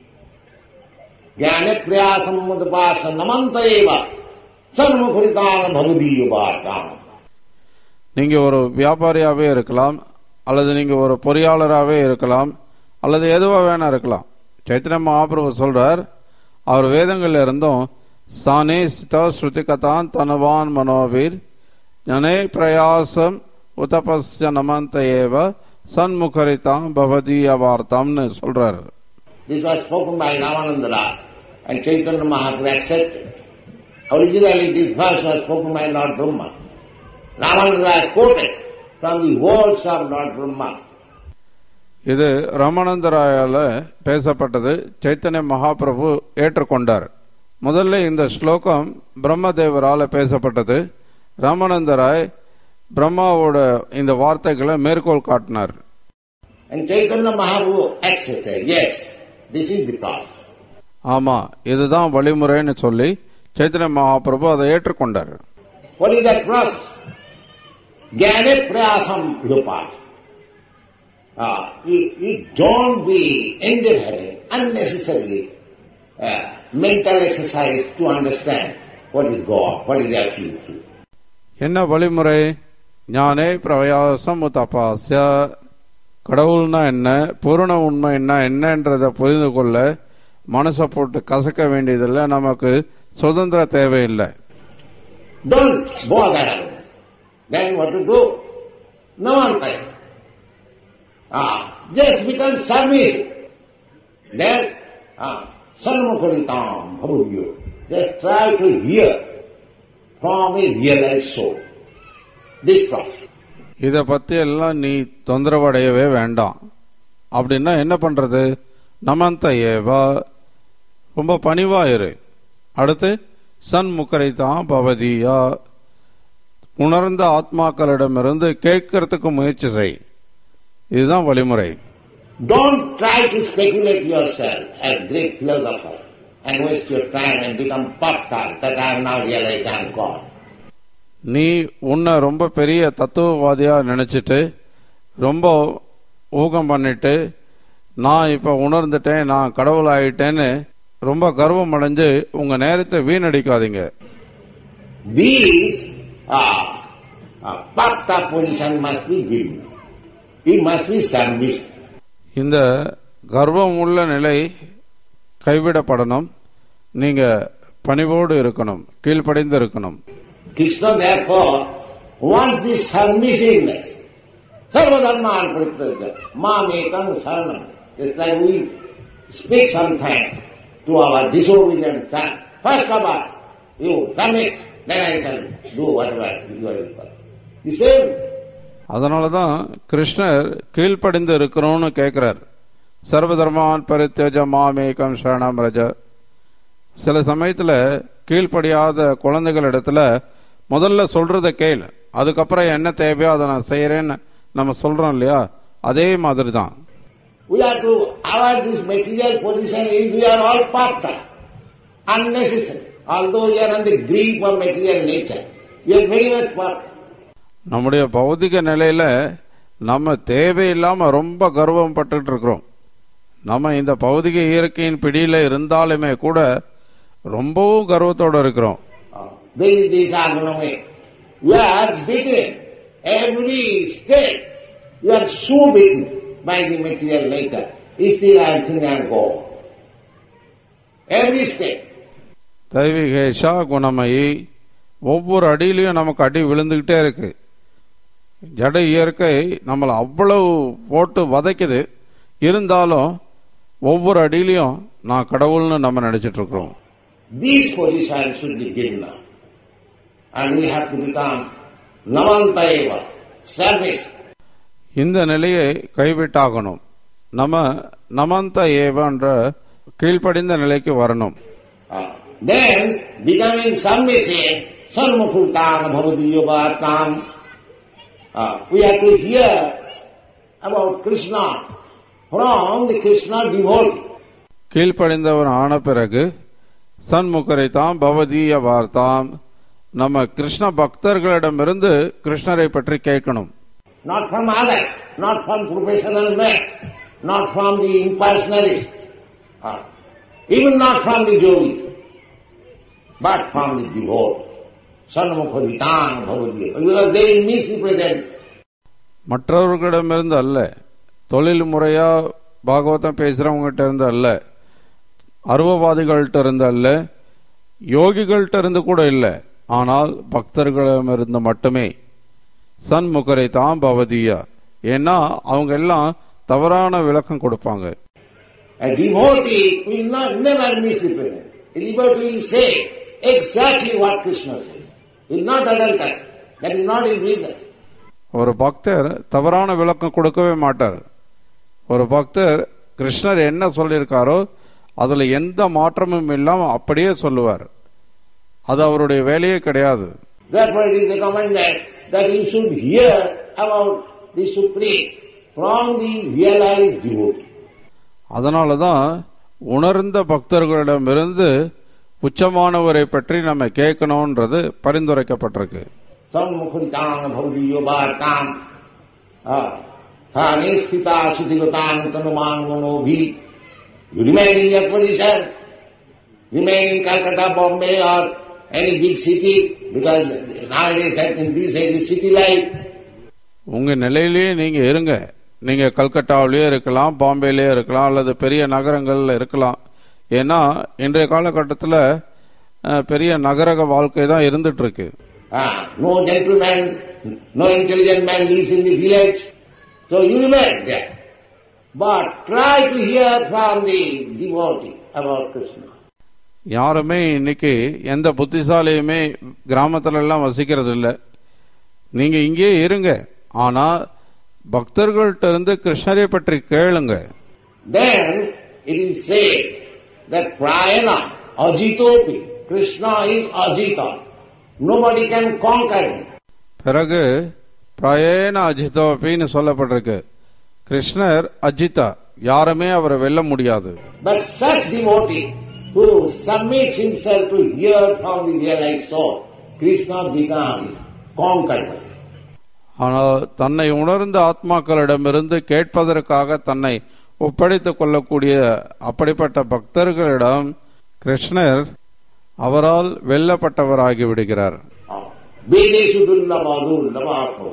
Jnana priyasam mudapasa namanta eva sarvakuritam bhavadiya vartam. நீங்க ஒரு வியாபாரியாவே இருக்கலாம் அல்லது நீங்க ஒரு பொறியாளராகவே இருக்கலாம் அல்லது எதுவா வேணா இருக்கலாம் சைத்தன்ய மகாபிரபு சொல்றார் அவர் வேதங்கள்ல இருந்தும் சானே சிதா ஸ்ருதி கதான் தனவான் மனோவீர் ஞனே பிரயாசம் உதபஸ்ய நமந்த ஏவ சன்முகரிதாம் பவதீய வார்த்தாம்னு சொல்றாரு This was spoken by Ramananda Raj and Chaitanya Mahaprabhu accepted. Originally this verse was spoken by Lord Brahma. Ramananda Raj quoted from the words of Lord Brahma. இது ரமணந்தராயால பேசப்பட்டது சைத்தன்ய மகாபிரபு ஏற்றுக்கொண்டார் முதல்ல இந்த ஸ்லோகம் பிரம்மதேவரால பேசப்பட்டது ராமானந்தராய் பிரம்மாவோட இந்த வார்த்தைகளை மேற்கோள் காட்டினார் And Chaitanya Mahaprabhu accepted, yes, this is the process. ஆமா இதுதான் வழிமுறைன்னு சொல்லி சைத்தன்ய மகாபிரபு அதை ஏற்றுக்கொண்டார் What is that process? Jnane prayasam vidupas. Ah, you, you don't be endeavoring unnecessarily uh, mental exercise to understand what is God, what is actually true. என்ன வழிமுறை ஞானே பிரயாசம் தபாஸ்ய கடவுள்னா என்ன பூரண உண்மைன்னா என்னன்றதை புரிந்து கொள்ள மனசை போட்டு கசக்க வேண்டியதில்லை நமக்கு சுதந்திர தேவையில்லை Don't bother. Then what to do? No one time. Ah, just become submissive. Then, ah, sarmakaritam bhavudyo. Just try to hear from a realized soul. This process. இதை பத்தி எல்லாம் நீ தொந்தரவடையவே வேண்டாம் அப்படின்னா என்ன பண்றது நமந்த ஏவா ரொம்ப பணிவா இரு அடுத்து சன்முக்கரை தான் பவதியா உணர்ந்த ஆத்மாக்களிடமிருந்து கேட்கறதுக்கு முயற்சி செய் இதுதான் வழிமுறை Don't try to speculate yourself as great philosopher and waste your time and become podcast that I am now realized I am God. நீ உன்னை ரொம்ப பெரிய தத்துவவாதியா நினைச்சிட்டு ரொம்ப ஊகம் பண்ணிட்டு நான் இப்ப உணர்ந்துட்டேன் நான் கடவுள் ஆயிட்டேன்னு ரொம்ப கர்வம் அடைஞ்சு உங்க நேரத்தை வீணடிக்காதீங்க These uh, uh, Pakta position must be given. It must be service. இந்த கர்வம் உள்ள நிலை கைவிடப்படணும் நீங்க பணிவோடு இருக்கணும் கீழ்ப்படைந்து இருக்கணும் Krishna therefore wants this submissiveness. Sarvadharma parityajya. Mam ekam saranam. It's like we speak sometimes to our disobedient son. First of all, you submit, then I shall do whatever you are required. The same. அதனால தான் கிருஷ்ணர் கீழ்ப்படிந்து இருக்கிறோம்னு கேட்கிறார் சர்வதர்மான் பரித்தேஜ மாமேகம் சரணம் ரஜ சில சமயத்துல கீழ்ப்படியாத குழந்தைகள் இடத்துல முதல்ல சொல்றத கேள் அதுக்கப்புறம் என்ன தேவையோ அதை நான் செய்யறேன்னு நம்ம சொல்றோம் இல்லையா அதே மாதிரி தான் We are to, our this material position is we are all partner, unnecessary. Although we are on the grip of material nature, we are very much partner. நம்முடைய பௌதிக நிலையில நம்ம தேவையில்லாம ரொம்ப கர்வம் பட்டுட்டு இருக்கிறோம் நம்ம இந்த பௌதிக இயற்கையின் பிடியில இருந்தாலுமே கூட ரொம்பவும் கர்வத்தோட இருக்கிறோம் There is this argument. We are beaten. Every state, you are so beaten by the material nature. Still I think I am God. Every state. தெய்வீகேஷா குணமயி ஒவ்வொரு அடியிலையும் நமக்கு அடி விழுந்துகிட்டே இருக்கு ஜட இயற்கை நம்மளை அவ்வளவு போட்டு வதைக்குது இருந்தாலும் ஒவ்வொரு அடியிலையும் நான் கடவுள்னு நம்ம நினைச்சிட்டு இருக்கிறோம் This position should be given now. And we have to become Namantayeva, service. இந்த நிலையை கைவிட்டாகணும் நம்ம நமந்த ஏவன்ற கீழ்ப்படிந்த நிலைக்கு வரணும் Uh, then, becoming submissive, sarmakultam bhavadiyogatam, uh, we have to hear about Krishna from the Krishna devotee. கீழ்ப்படிந்தவர் ஆன பிறகு சண்முகரை தாம் பவதீய வார்த்தாம் நம்ம கிருஷ்ண பக்தர்களிடமிருந்து கிருஷ்ணரை பற்றி கேட்கணும் Not from others, not from professional men, not from the impersonalists, uh, even not from the yogis, but from the devotee. Sarmakulitam bhavadiyogatam. Because they misrepresent மற்றவர்களிடமிருந்து அல்ல தொழில் முறையா பாகவதம் பேசுறவங்ககிட்ட இருந்து அல்ல அருவவாதிகள்கிட்ட இருந்து அல்ல யோகிகள்கிட்ட இருந்து கூட இல்லை ஆனால் பக்தர்களிடமிருந்து மட்டுமே சண்முகரை தான் பவதியா ஏன்னா அவங்க எல்லாம் தவறான விளக்கம் கொடுப்பாங்க A devotee will not never misrepresent. A devotee will say exactly what Krishna says. He will not adulterate. That is not his business. ஒரு பக்தர் தவறான விளக்கம் கொடுக்கவே மாட்டார் ஒரு பக்தர் கிருஷ்ணர் என்ன சொல்லியிருக்காரோ அதுல எந்த மாற்றமும் இல்லாம அப்படியே சொல்லுவார் அது அவருடைய வேலையே கிடையாது Therefore it is recommended that you should hear about the Supreme from the realized devotee. அதனால தான் உணர்ந்த பக்தர்களிடமிருந்து உச்சமானவரை பற்றி நம்ம கேட்கணும்ன்றது பரிந்துரைக்கப்பட்டிருக்கு Sammukuritam bhavadiyo bhartam thane sthita sutigatam tanumang manobhi. You remain in your position, remain in Calcutta, Bombay or any big city because nowadays in this age is city life. உங்க நிலையிலேயே நீங்க இருங்க நீங்க கல்கட்டாவிலேயே இருக்கலாம் பாம்பேலயே இருக்கலாம் அல்லது பெரிய நகரங்கள்ல இருக்கலாம் ஏன்னா இன்றைய காலகட்டத்தில் பெரிய நகரக வாழ்க்கை தான் இருந்துட்டு இருக்கு Ah, no gentleman, no intelligent man lives in the village. So you remain there. But try to hear from the devotee about Krishna. யாருமே இன்னைக்கு எந்த புத்திசாலியுமே கிராமத்துல எல்லாம் வசிக்கிறது இல்ல நீங்க இங்கேயே இருங்க ஆனா பக்தர்கள்ட்ட இருந்து கிருஷ்ணரை பற்றி கேளுங்க Then it is said that Prayana, Ajitopi, Krishna is Ajita. Nobody can conquer him. பிறகு பிரயேன அஜிதோபின்னு சொல்லப்பட்டிருக்கு கிருஷ்ணர் அஜிதா யாருமே அவரை வெல்ல முடியாது But such devotee who submits himself to hear from the realized soul, Krishna becomes conquered by him. ஆனால் தன்னை உணர்ந்த ஆத்மாக்களிடமிருந்து கேட்பதற்காக தன்னை ஒப்படைத்துக் கொள்ளக்கூடிய அப்படிப்பட்ட பக்தர்களிடம் கிருஷ்ணர் அவரால் வெல்லப்பட்டவராகி விடுகிறார் Vedeshu dullabha dullabha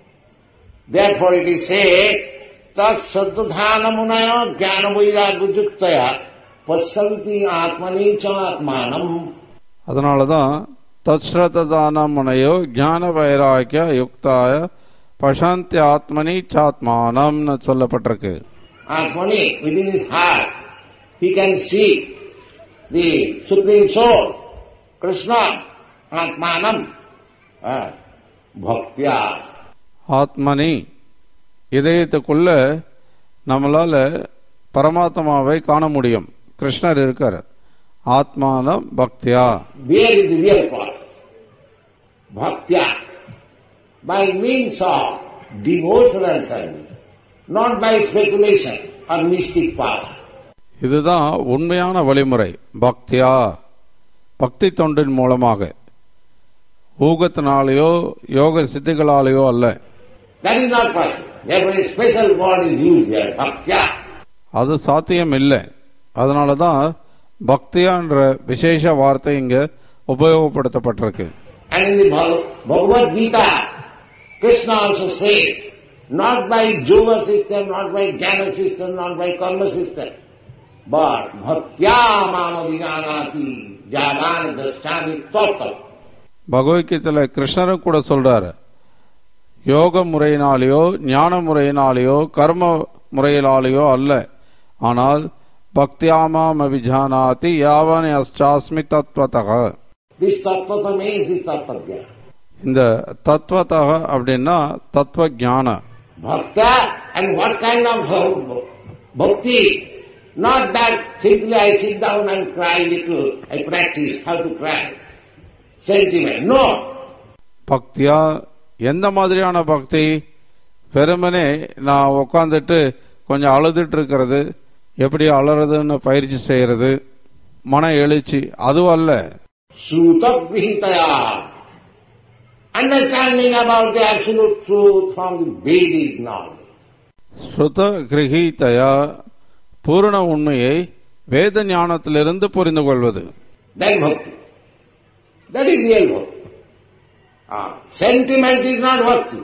Therefore it is said, tat saddhana munaya jnana vairagya juktaya pasyanti atmani cha atmanam அதனாலதான் தத்ஸ்ரதான முனையோ ஞான வைராக்கிய யுக்தாய பசாந்தி ஆத்மனி சாத்மானம்னு சொல்லப்பட்டிருக்கு Atmani within his heart. He can see the Supreme Soul, Krishna, Atmanam, uh, Bhaktya. ஆத்மனி இதயத்துக்குள்ள நம்மளால பரமாத்மாவை காண முடியும் கிருஷ்ணர் இருக்கார் ஆத்மானம் பக்தியா Where is the real process? Bhaktya. By means of devotional service, not by speculation or mystic power. இதுதான் உண்மையான வழிமுறை பக்தியா பக்தி தொண்டின் மூலமாக ஊகத்தினாலேயோ யோக சித்திகளாலேயோ அல்ல That is not possible. Therefore a special word is used here, Bhaktya. அது சாத்தியம் இல்லை அதனால தான் பக்தியான்ற விசேஷ வார்த்தை இங்க உபயோகப்படுத்தப்பட்டிருக்கு And in the Bhag- Bhagavad Gita, Krishna also says, not by yoga system, not by jnana system, not by karma system, but bhaktya mama vijanati jagana dashtani total. பகவத்கீதையில கிருஷ்ணரும் கூட சொல்றாரு யோக முறையினாலேயோ ஞான முறையினாலேயோ கர்ம முறையினாலேயோ அல்ல ஆனால் பக்தியாமாம் அபிஜானாதி யாவனி அஷ்டாஸ்மி தத்வதக This tattva means this tattva இந்த தத்வதக அப்படின்னா தத்துவ ஞான Bhakta and what kind of bha- bhakti? Not that simply I sit down and cry little, I practice how to cry. Sentiment. No. பக்தியா எந்த மாதிரியான பக்தி வெறுமனே நான் உட்காந்துட்டு கொஞ்சம் அழுதுட்டு இருக்கிறது எப்படி அலறதுன்னு பயிற்சி செய்யறது மன எழுச்சி அதுவல்ல Sutavihitaya. Understanding about the absolute truth from the Vedic knowledge. ஸ்ருத கிரகீதையா பூரண உண்மையை வேத ஞானத்திலிருந்து புரிந்து கொள்வது Then bhakti. That is real bhakti. Ah, sentiment is not bhakti.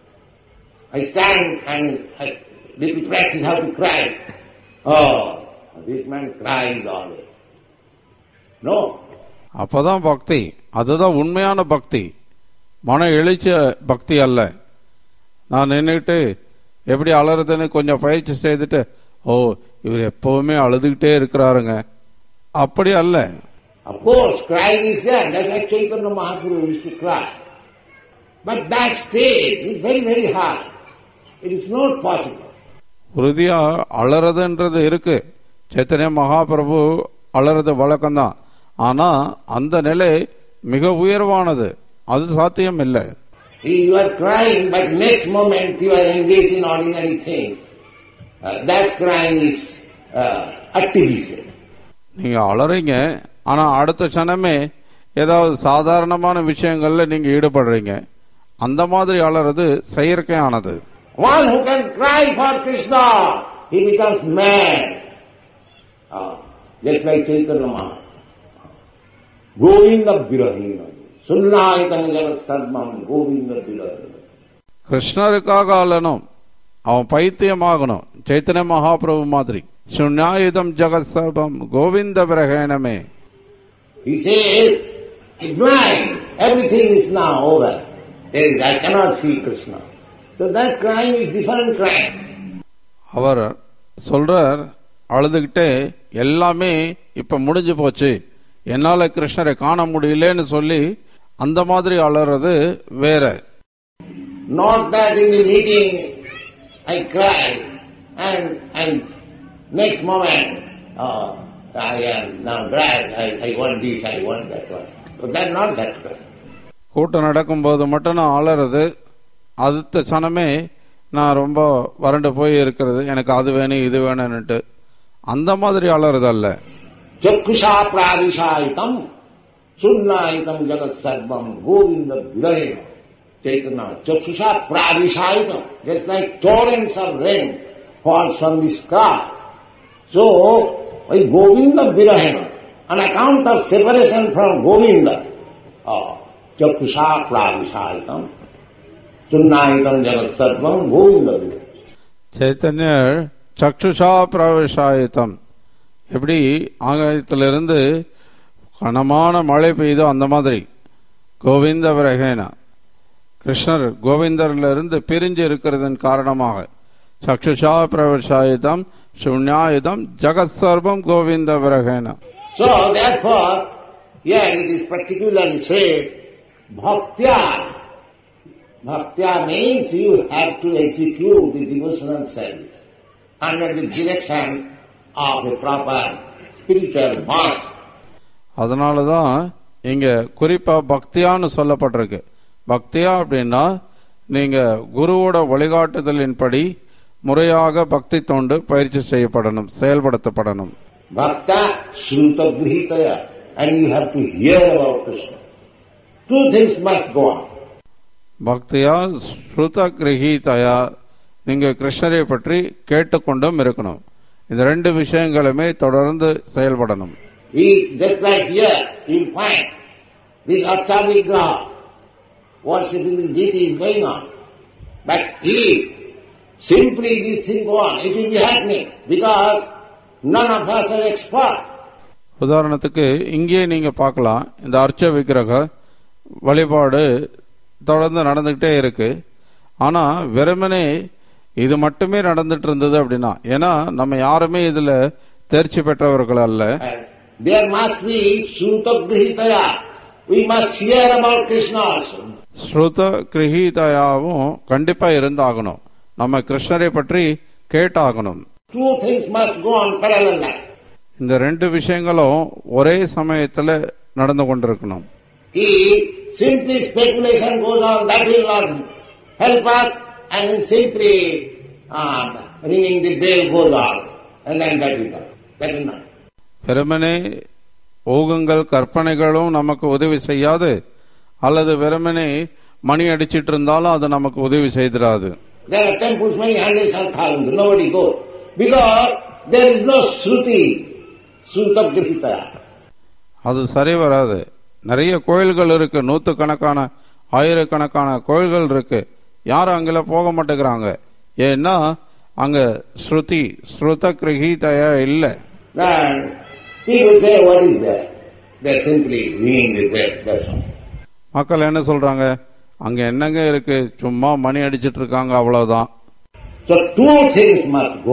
I stand and I little practice how to cry. Oh, this man cries always. No. அப்பதான் பக்தி அதுதான் உண்மையான பக்தி மன எழுச்ச பக்தி அல்ல நான் நின்றுட்டு எப்படி அலறதுன்னு கொஞ்சம் பயிற்சி செய்துட்டு ஓ இவர் எப்பவுமே அழுதுகிட்டே இருக்கிறாருங்க அப்படி அல்ல Of course, crying is there. That's why Chaitanya Mahaprabhu used to cry. But that stage is very, very hard. It is not possible. உறுதியா அலறதுன்றது இருக்கு சைத்தன்ய மகாபிரபு அலறது வழக்கம்தான் ஆனா அந்த நிலை மிக உயர்வானது அது சாத்தியம் இல்லை You are crying, but next moment you are engaged in ordinary things. Uh, that crying is uh, artificial. நீங்க அலறீங்க ஆனா அடுத்த க்ஷணமே ஏதாவது சாதாரணமான விஷயங்கள்ல நீங்க ஈடுபடுறீங்க அந்த மாதிரி அலறது செயற்கையானது One who can cry for Krishna, he becomes mad. Ah, just like Chaitanya Mahaprabhu. Govinda Virahina. Sunnaitam Jagat Sarvam Govinda Virahina. கிருஷ்ணருக்காக அழணும் அவன் பைத்தியமாகணும் சைத்தன்ய மகாபிரபு மாதிரி சுன்யாயுதம் ஜெகத் சர்வம் Govind பிரகேணமே He says, it's blind. Everything is now over. There is, I cannot see Krishna. So that crying is different crying. அவர் சொல்றார் அழுதுகிட்டே எல்லாமே இப்ப முடிஞ்சு போச்சு என்னால கிருஷ்ணரை காண முடியலன்னு சொல்லி அந்த மாதிரி அலறது வேற Not that in the meeting I cry and, and next moment, oh, I am now glad, I, I want this, I want that one. So that's not that cry. கூட்டம் நடக்கும்போது மட்டும் நான் அலறது அடுத்த சனமே நான் ரொம்ப வறண்டு போய் இருக்கிறது எனக்கு அது வேணும் இது வேணும்னுட்டு அந்த மாதிரி அலறுதல்ல चक्षुषा प्राविशायितम सुन्नायितम जगत सर्वम गोविंद विरहे चैतन्य चक्षुषा प्राविशायितम just like torrents of rain falls from the sky. So, by Govinda Virahena, on account of separation from Govinda, uh, चक्षुषा प्राविशायितम सुन्नायितम जगत सर्वम गोविंद विरहे சைத்தன்யர் சக்ஷுஷா பிரவேசாயுத்தம் எப்படி ஆகாயத்திலிருந்து கனமான மழை பெய்தோ அந்த மாதிரி கோவிந்த விரகேனா கிருஷ்ணர் கோவிந்தரிலிருந்து பிரிஞ்சு இருக்கிறதன் காரணமாக சக்ஷுஷா பிரவேசாயுதம் சுண்யாயுதம் ஜகத் சர்வம் Govind விரகேனா So therefore, here it is particularly said, bhaktya. Bhaktya means you have to execute the devotional service under the direction of a proper spiritual master. அதனால தான் இங்க குறிப்பா பக்தியான்னு சொல்லப்பட்டிருக்கு பக்தியா அப்படின்னா நீங்க குருவோட வழிகாட்டுதலின்படி முறையாக பக்தி தொண்டு பயிற்சி செய்யப்படணும் செயல்படுத்தப்படணும் Bhakta shruta grihitaya and you have to hear about Krishna. Two things must go on. பக்தியா ஸ்ருத கிரகீதயா நீங்க கிருஷ்ணரை பற்றி கேட்டுக்கொண்டும் இருக்கணும் இந்த ரெண்டு விஷயங்களுமே தொடர்ந்து செயல்படணும் We, just like here, you find this Archa Vigraha, worshipping the deity is going on. But if simply this thing go on, it will be happening because none of us are expert. உதாரணத்துக்கு இங்கே நீங்க பார்க்கலாம் இந்த அர்ச்ச விக்கிரக வழிபாடு தொடர்ந்து நடந்துகிட்டே இருக்கு ஆனா வெறுமனே இது மட்டுமே நடந்துட்டு இருந்தது அப்படின்னா ஏன்னா நம்ம யாருமே இதுல தேர்ச்சி பெற்றவர்கள் அல்ல And there must be Sruta Grihitaya. We must hear about Krishna also. ஸ்ருத கிரகீதயாவும் கண்டிப்பா இருந்தாகணும் நம்ம கிருஷ்ணரை பற்றி கேட்டாகணும் Two things must go on parallel. இந்த ரெண்டு விஷயங்களும் ஒரே சமயத்துல நடந்து கொண்டிருக்கணும் If simply speculation goes on, that will not help us, and simply uh, ringing the bell goes on, and then that will not. That will not. வெறுமனே ஊகங்கள் கற்பனைகளும் நமக்கு உதவி செய்யாது அல்லது வெறுமனே மணி அடிச்சிட்டு இருந்தாலும் அது நமக்கு உதவி செய்திராது There are temples, many hundreds of thousands, nobody goes. Because there is no Shruti, Sruta Grihita. அது சரி வராது நிறைய கோயில்கள் இருக்கு நூத்து கணக்கான ஆயிரக்கணக்கான கோயில்கள் இருக்கு யாரும் அங்கெல்லாம் போக மாட்டேங்கிறாங்க ஏன்னா அங்க ஸ்ருதி ஸ்ருத கிரகீதயா இல்லை Then people say, what is that? They're simply ringing the bell, that's all. மக்கள் என்ன சொல்றாங்க அங்க என்னங்க இருக்கு சும்மா மணி அடிச்சிட்டு இருக்காங்க அவ்வளவுதான் So two things must go.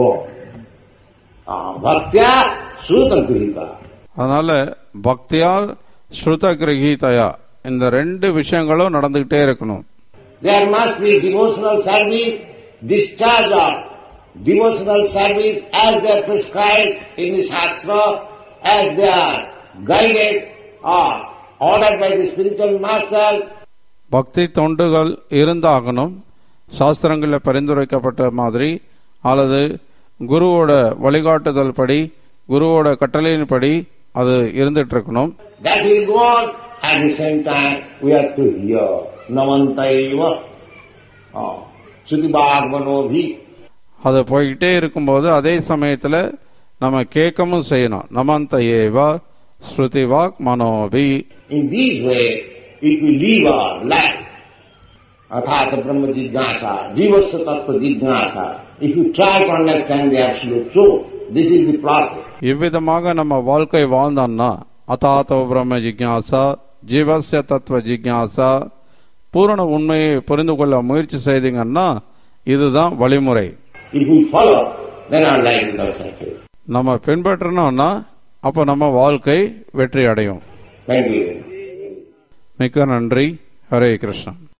Uh, bhaktya, Sruta Grihita. அதனால பக்தியா ஸ்ருத கிரகீதயா இந்த ரெண்டு விஷயங்களும் நடந்துகிட்டே இருக்கணும் There must be devotional service, discharge of devotional service as they are prescribed in the Shastra, as they are guided or ordered by the spiritual master. பக்தி தொண்டுகள் இருந்தாகணும் சாஸ்திரங்களில் பரிந்துரைக்கப்பட்ட மாதிரி அல்லது குருவோட வழிகாட்டுதல் படி குருவோட கட்டளையின்படி அது இருந்துட்டு இருக்கணும் That will go on. At the same time, we have to hear Namantaiva, uh, Sutibhagavanovi. அது போய்கிட்டே இருக்கும்போது அதே சமயத்துல நம்ம கேட்கவும் செய்யணும் நமந்த ஏவா ஸ்ருதி வாக் மனோபி In this way, if we live our life, अर्थात ब्रह्म जिज्ञासा जीवस्व तत्व जिज्ञासा if you try to understand the absolute truth, this is the process. இவ்விதமாக நம்ம வாழ்க்கை வாழ்ந்தோம்னா அதாத்தோ பிரம்ம ஜிக்யாசா ஜீவஸ்ய தத்துவ ஜிக்யாசா பூரண உண்மையை புரிந்து கொள்ள முயற்சி செய்தீங்கன்னா இதுதான் வழிமுறை If we follow, then our life is not successful. நம்ம பின்பற்றணும்னா அப்ப நம்ம வாழ்க்கை வெற்றி அடையும் Thank you. மிக்க நன்றி ஹரே கிருஷ்ணன்